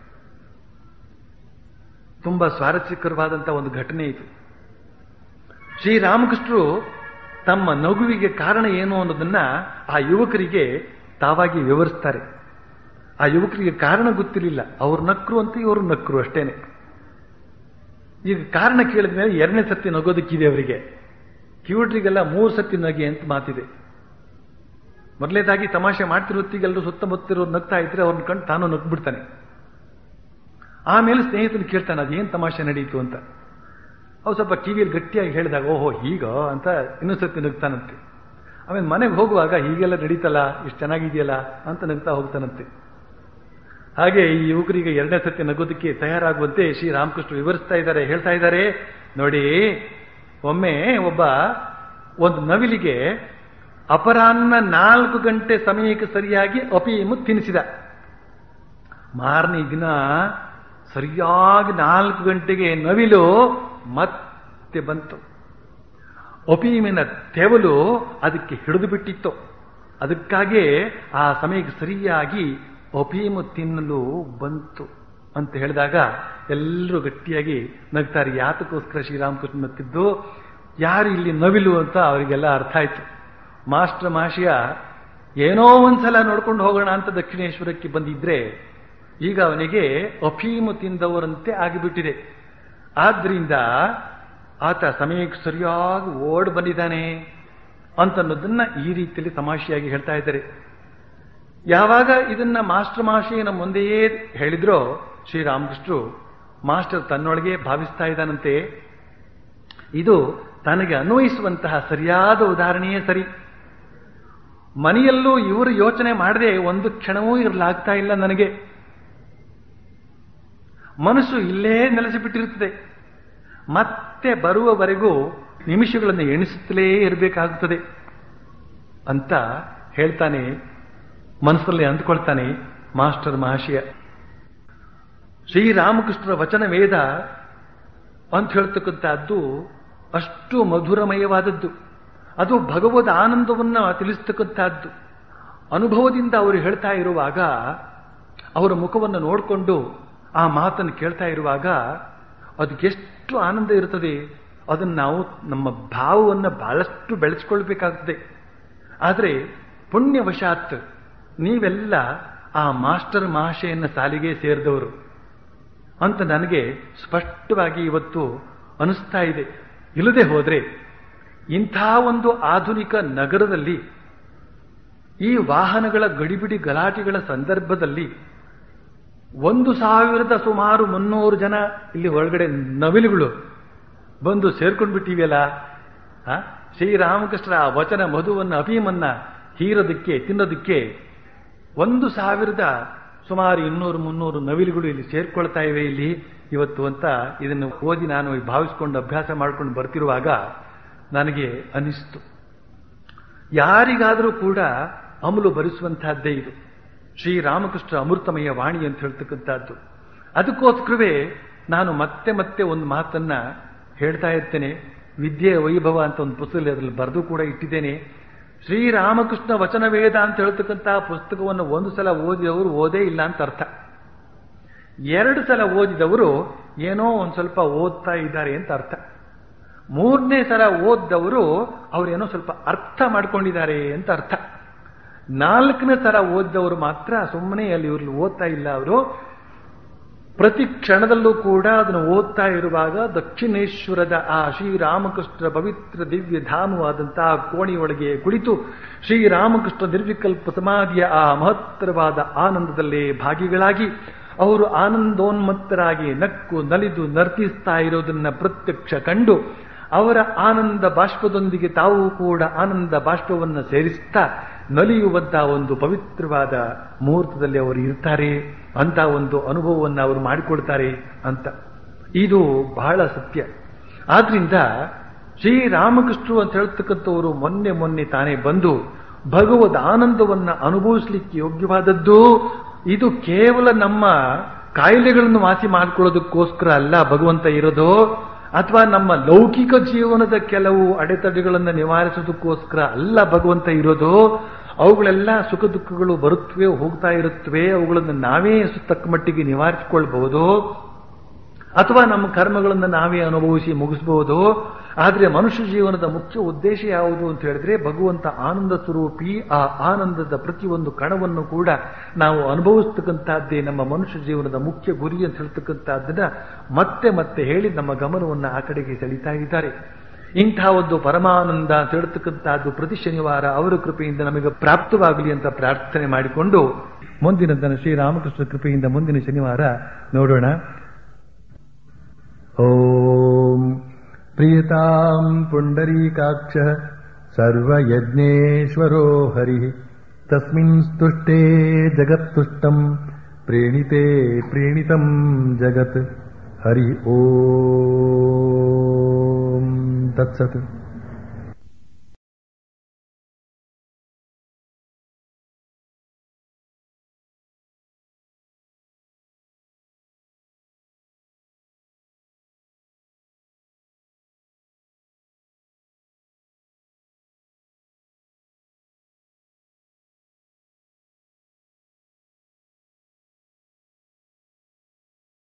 ತುಂಬಾ ಸ್ವಾರಸ್ಯಕರವಾದಂಥ ಒಂದು ಘಟನೆ ಇದು ಶ್ರೀರಾಮಕೃಷ್ಣರು ತಮ್ಮ ನಗುವಿಗೆ ಕಾರಣ ಏನು ಅನ್ನೋದನ್ನ ಆ ಯುವಕರಿಗೆ ತಾವಾಗಿ ವಿವರಿಸ್ತಾರೆ ಆ ಯುವಕರಿಗೆ ಕಾರಣ ಗೊತ್ತಿರಲಿಲ್ಲ ಅವ್ರು ನಕ್ರು ಅಂತ ಇವರು ನಕ್ರು ಅಷ್ಟೇನೆ ಈಗ ಕಾರಣ ಕೇಳಿದ ಮೇಲೆ ಎರಡನೇ ಸತಿ ನಗೋದಕ್ಕಿದೆ ಅವರಿಗೆ ಕಿವುಡ್ರಿಗೆಲ್ಲ ಮೂರು ಸತಿ ನಗೆ ಅಂತ ಮಾತಿದೆ ಮೊದಲನೇದಾಗಿ ತಮಾಷೆ ಮಾಡ್ತಿರೋತ್ತಿಗೆಲ್ಲರೂ ಸುತ್ತಮುತ್ತಿರೋ ನಗ್ತಾ ಇದ್ರೆ ಅವ್ರನ್ನ ಕಂಡು ತಾನು ನಗ್ಬಿಡ್ತಾನೆ ಆಮೇಲೆ ಸ್ನೇಹಿತನ ಕೇಳ್ತಾನೆ ಅದೇನು ತಮಾಷೆ ನಡೀತು ಅಂತ ಅವು ಸ್ವಲ್ಪ ಕಿವಿಯಲ್ಲಿ ಗಟ್ಟಿಯಾಗಿ ಹೇಳಿದಾಗ ಓಹೋ ಹೀಗ ಅಂತ ಇನ್ನೊಂದ್ಸತಿ ನಗ್ತಾನಂತೆ ಆಮೇಲೆ ಮನೆಗೆ ಹೋಗುವಾಗ ಹೀಗೆಲ್ಲ ನಡೀತಲ್ಲ ಇಷ್ಟು ಚೆನ್ನಾಗಿದೆಯಲ್ಲ ಅಂತ ನಗ್ತಾ ಹೋಗ್ತಾನಂತೆ ಹಾಗೆ ಈ ಯುವಕರಿಗೆ ಎರಡನೇ ಸತಿ ನಗೋದಕ್ಕೆ ತಯಾರಾಗುವಂತೆ ಶ್ರೀರಾಮಕೃಷ್ಣ ವಿವರಿಸ್ತಾ ಇದ್ದಾರೆ ಹೇಳ್ತಾ ಇದ್ದಾರೆ ನೋಡಿ ಒಮ್ಮೆ ಒಬ್ಬ ಒಂದು ನವಿಲಿಗೆ ಅಪರಾಹ್ನ ನಾಲ್ಕು ಗಂಟೆ ಸಮಯಕ್ಕೆ ಸರಿಯಾಗಿ ಅಪೀಮು ತಿನ್ನಿಸಿದ ಮಾರನೇ ದಿನ ಸರಿಯಾಗಿ ನಾಲ್ಕು ಗಂಟೆಗೆ ನವಿಲು ಮತ್ತೆ ಬಂತು ಒಪೀಮಿನ ತೆವಲು ಅದಕ್ಕೆ ಹಿಡಿದು ಬಿಟ್ಟಿತ್ತು ಅದಕ್ಕಾಗಿ ಆ ಸಮಯಕ್ಕೆ ಸರಿಯಾಗಿ ಒಪೀಮು ತಿನ್ನಲು ಬಂತು ಅಂತ ಹೇಳಿದಾಗ ಎಲ್ಲರೂ ಗಟ್ಟಿಯಾಗಿ ನಗ್ತಾರೆ ಯಾತಕ್ಕೋಸ್ಕರ ಶ್ರೀರಾಮಕೃಷ್ಣ ನಗ್ತಿದ್ದು ಯಾರು ಇಲ್ಲಿ ನವಿಲು ಅಂತ ಅವರಿಗೆಲ್ಲ ಅರ್ಥ ಆಯ್ತು ಮಾಸ್ಟರ್ ಮಾಷಿಯ ಏನೋ ಒಂದ್ಸಲ ನೋಡ್ಕೊಂಡು ಹೋಗೋಣ ಅಂತ ದಕ್ಷಿಣೇಶ್ವರಕ್ಕೆ ಬಂದಿದ್ರೆ ಈಗ ಅವನಿಗೆ ಅಫೀಮು ತಿಂದವರಂತೆ ಆಗಿಬಿಟ್ಟಿದೆ ಆದ್ರಿಂದ ಆತ ಸಮಯಕ್ಕೆ ಸರಿಯಾಗಿ ಓಡ್ ಬಂದಿದ್ದಾನೆ ಅಂತನ್ನೋದನ್ನ ಈ ರೀತಿಯಲ್ಲಿ ತಮಾಷೆಯಾಗಿ ಹೇಳ್ತಾ ಇದ್ದಾರೆ ಯಾವಾಗ ಇದನ್ನ ಮಾಸ್ಟರ್ ಮಾಷಿಯನ ಮುಂದೆಯೇ ಹೇಳಿದ್ರೋ ಶ್ರೀರಾಮಕೃಷ್ಣರು ಮಾಸ್ಟರ್ ತನ್ನೊಳಗೆ ಭಾವಿಸ್ತಾ ಇದ್ದಾನಂತೆ ಇದು ತನಗೆ ಅನ್ವಯಿಸುವಂತಹ ಸರಿಯಾದ ಉದಾಹರಣೆಯೇ ಸರಿ ಮನೆಯಲ್ಲೂ ಇವರು ಯೋಚನೆ ಮಾಡದೆ ಒಂದು ಕ್ಷಣವೂ ಇರಲಾಗ್ತಾ ಇಲ್ಲ ನನಗೆ ಮನಸ್ಸು ಇಲ್ಲೇ ನೆಲೆಸಿಬಿಟ್ಟಿರುತ್ತದೆ ಮತ್ತೆ ಬರುವವರೆಗೂ ನಿಮಿಷಗಳನ್ನು ಎಣಿಸುತ್ತಲೇ ಇರಬೇಕಾಗುತ್ತದೆ ಅಂತ ಹೇಳ್ತಾನೆ ಮನಸ್ಸಲ್ಲಿ ಅಂದ್ಕೊಳ್ತಾನೆ ಮಾಸ್ಟರ್ ಮಹಾಶಯ ಶ್ರೀರಾಮಕೃಷ್ಣರ ವಚನ ವೇದ ಅಂತ ಹೇಳ್ತಕ್ಕಂಥದ್ದು ಅಷ್ಟು ಮಧುರಮಯವಾದದ್ದು ಅದು ಭಗವದ್ ಆನಂದವನ್ನ ತಿಳಿಸ್ತಕ್ಕಂಥದ್ದು ಅನುಭವದಿಂದ ಅವರು ಹೇಳ್ತಾ ಇರುವಾಗ ಅವರ ಮುಖವನ್ನು ನೋಡಿಕೊಂಡು ಆ ಮಾತನ್ನು ಕೇಳ್ತಾ ಇರುವಾಗ ಅದಕ್ಕೆಷ್ಟು ಆನಂದ ಇರ್ತದೆ ಅದನ್ನು ನಾವು ನಮ್ಮ ಭಾವವನ್ನು ಬಹಳಷ್ಟು ಬೆಳೆಸ್ಕೊಳ್ಬೇಕಾಗ್ತದೆ ಆದರೆ ಪುಣ್ಯವಶಾತ್ ನೀವೆಲ್ಲ ಆ ಮಾಸ್ಟರ್ ಮಹಾಶಯನ ಸಾಲಿಗೆ ಸೇರಿದವರು ಅಂತ ನನಗೆ ಸ್ಪಷ್ಟವಾಗಿ ಇವತ್ತು ಅನಿಸ್ತಾ ಇದೆ ಇಲ್ಲದೆ ಹೋದ್ರೆ ಇಂಥ ಒಂದು ಆಧುನಿಕ ನಗರದಲ್ಲಿ ಈ ವಾಹನಗಳ ಗಡಿಬಿಡಿ ಗಲಾಟೆಗಳ ಸಂದರ್ಭದಲ್ಲಿ ಒಂದು ಸಾವಿರದ ಸುಮಾರು ಮುನ್ನೂರು ಜನ ಇಲ್ಲಿ ಒಳಗಡೆ ನವಿಲುಗಳು ಬಂದು ಸೇರ್ಕೊಂಡು ಬಿಟ್ಟಿವೆಯಲ್ಲ ಶ್ರೀರಾಮಕೃಷ್ಣರ ಆ ವಚನ ಮಧುವನ್ನ ಅಭೀಮನ್ನ ಹೀರೋದಕ್ಕೆ ತಿನ್ನೋದಕ್ಕೆ ಒಂದು ಸಾವಿರದ ಸುಮಾರು ಇನ್ನೂರು ಮುನ್ನೂರು ನವಿಲುಗಳು ಇಲ್ಲಿ ಸೇರ್ಕೊಳ್ತಾ ಇವೆ ಇಲ್ಲಿ ಇವತ್ತು ಅಂತ ಇದನ್ನು ಓದಿ ನಾನು ಭಾವಿಸ್ಕೊಂಡು ಅಭ್ಯಾಸ ಮಾಡ್ಕೊಂಡು ಬರ್ತಿರುವಾಗ ನನಗೆ ಅನಿಸ್ತು ಯಾರಿಗಾದರೂ ಕೂಡ ಅಮಲು ಭರಿಸುವಂತಹದ್ದೇ ಇದು ಶ್ರೀರಾಮಕೃಷ್ಣ ಅಮೃತಮಯ ವಾಣಿ ಅಂತ ಹೇಳ್ತಕ್ಕಂಥದ್ದು ಅದಕ್ಕೋಸ್ಕರವೇ ನಾನು ಮತ್ತೆ ಮತ್ತೆ ಒಂದು ಮಾತನ್ನ ಹೇಳ್ತಾ ಇರ್ತೇನೆ ವಿದ್ಯೆ ವೈಭವ ಅಂತ ಒಂದು ಪುಸ್ತಕದಲ್ಲಿ ಅದರಲ್ಲಿ ಬರೆದು ಕೂಡ ಇಟ್ಟಿದ್ದೇನೆ ಶ್ರೀರಾಮಕೃಷ್ಣ ವಚನ ವೇದ ಅಂತ ಹೇಳ್ತಕ್ಕಂತಹ ಪುಸ್ತಕವನ್ನು ಒಂದು ಸಲ ಓದಿದವರು ಓದೇ ಇಲ್ಲ ಅಂತ ಅರ್ಥ ಎರಡು ಸಲ ಓದಿದವರು ಏನೋ ಒಂದು ಸ್ವಲ್ಪ ಓದ್ತಾ ಇದ್ದಾರೆ ಅಂತ ಅರ್ಥ ಮೂರನೇ ಸಲ ಓದ್ದವರು ಅವರೇನೋ ಸ್ವಲ್ಪ ಅರ್ಥ ಮಾಡ್ಕೊಂಡಿದ್ದಾರೆ ಅಂತ ಅರ್ಥ ನಾಲ್ಕನೇ ಸಲ ಓದ್ದವರು ಮಾತ್ರ ಸುಮ್ಮನೆ ಅಲ್ಲಿ ಇವ್ರಲ್ಲಿ ಓದ್ತಾ ಇಲ್ಲ ಅವರು ಪ್ರತಿ ಕ್ಷಣದಲ್ಲೂ ಕೂಡ ಅದನ್ನು ಓದ್ತಾ ಇರುವಾಗ ದಕ್ಷಿಣೇಶ್ವರದ ಆ ಶ್ರೀರಾಮಕೃಷ್ಣರ ಪವಿತ್ರ ದಿವ್ಯ ಧಾಮವಾದಂತಹ ಕೋಣಿಯೊಳಗೆ ಕುಳಿತು ಶ್ರೀರಾಮಕೃಷ್ಣ ನಿರ್ವಿಕಲ್ಪ ಸಮಾಧಿಯ ಆ ಮಹತ್ತರವಾದ ಆನಂದದಲ್ಲೇ ಭಾಗಿಗಳಾಗಿ ಅವರು ಆನಂದೋನ್ಮತ್ತರಾಗಿ ನಕ್ಕು ನಲಿದು ನರ್ತಿಸ್ತಾ ಇರೋದನ್ನ ಪ್ರತ್ಯಕ್ಷ ಕಂಡು ಅವರ ಆನಂದ ಬಾಷ್ಪದೊಂದಿಗೆ ತಾವು ಕೂಡ ಆನಂದ ಬಾಷ್ಪವನ್ನು ಸೇರಿಸ್ತಾ ನಲಿಯುವಂತಹ ಒಂದು ಪವಿತ್ರವಾದ ಮುಹೂರ್ತದಲ್ಲಿ ಅವರು ಇರ್ತಾರೆ ಅಂತ ಒಂದು ಅನುಭವವನ್ನು ಅವರು ಮಾಡಿಕೊಳ್ತಾರೆ ಅಂತ ಇದು ಬಹಳ ಸತ್ಯ ಆದ್ರಿಂದ ಶ್ರೀರಾಮಕೃಷ್ಣರು ಅಂತ ಹೇಳ್ತಕ್ಕಂಥವರು ಮೊನ್ನೆ ಮೊನ್ನೆ ತಾನೇ ಬಂದು ಭಗವದ್ ಆನಂದವನ್ನ ಅನುಭವಿಸ್ಲಿಕ್ಕೆ ಯೋಗ್ಯವಾದದ್ದು ಇದು ಕೇವಲ ನಮ್ಮ ಕಾಯಿಲೆಗಳನ್ನು ವಾಸಿ ಮಾಡಿಕೊಳ್ಳೋದಕ್ಕೋಸ್ಕರ ಅಲ್ಲ ಭಗವಂತ ಇರೋದು ಅಥವಾ ನಮ್ಮ ಲೌಕಿಕ ಜೀವನದ ಕೆಲವು ಅಡೆತಡೆಗಳನ್ನು ನಿವಾರಿಸೋದಕ್ಕೋಸ್ಕರ ಅಲ್ಲ ಭಗವಂತ ಇರೋದು ಅವುಗಳೆಲ್ಲ ಸುಖ ದುಃಖಗಳು ಬರುತ್ತವೆ ಹೋಗ್ತಾ ಇರುತ್ತವೆ ಅವುಗಳನ್ನು ನಾವೇ ತಕ್ಕ ಮಟ್ಟಿಗೆ ನಿವಾರಿಸಿಕೊಳ್ಬಹುದು ಅಥವಾ ನಮ್ಮ ಕರ್ಮಗಳನ್ನು ನಾವೇ ಅನುಭವಿಸಿ ಮುಗಿಸಬಹುದು ಆದರೆ ಮನುಷ್ಯ ಜೀವನದ ಮುಖ್ಯ ಉದ್ದೇಶ ಯಾವುದು ಅಂತ ಹೇಳಿದ್ರೆ ಭಗವಂತ ಆನಂದ ಸ್ವರೂಪಿ ಆ ಆನಂದದ ಪ್ರತಿಯೊಂದು ಕಣವನ್ನು ಕೂಡ ನಾವು ಅನುಭವಿಸ್ತಕ್ಕಂಥದ್ದೇ ನಮ್ಮ ಮನುಷ್ಯ ಜೀವನದ ಮುಖ್ಯ ಗುರಿ ಅಂತ ಹೇಳ್ತಕ್ಕಂಥದ್ದನ್ನ ಮತ್ತೆ ಮತ್ತೆ ಹೇಳಿ ನಮ್ಮ ಗಮನವನ್ನು ಆ ಕಡೆಗೆ ಸೆಳೀತಾ ಇದ್ದಾರೆ ಇಂಥ ಒಂದು ಪರಮಾನಂದ ಅಂತ ಹೇಳ್ತಕ್ಕಂಥದ್ದು ಪ್ರತಿ ಶನಿವಾರ ಅವರ ಕೃಪೆಯಿಂದ ನಮಗೆ ಪ್ರಾಪ್ತವಾಗಲಿ ಅಂತ ಪ್ರಾರ್ಥನೆ ಮಾಡಿಕೊಂಡು ಮುಂದಿನ ಶ್ರೀರಾಮಕೃಷ್ಣ ಕೃಪೆಯಿಂದ ಮುಂದಿನ ಶನಿವಾರ ನೋಡೋಣ ॐ प्रियताम् पुण्डरीकाक्षः सर्वयज्ञेश्वरो हरिः तस्मिन् स्तुष्टे जगत्तुष्टम् प्रीणिते प्रीणितम् जगत् हरि ॐ तत्सत्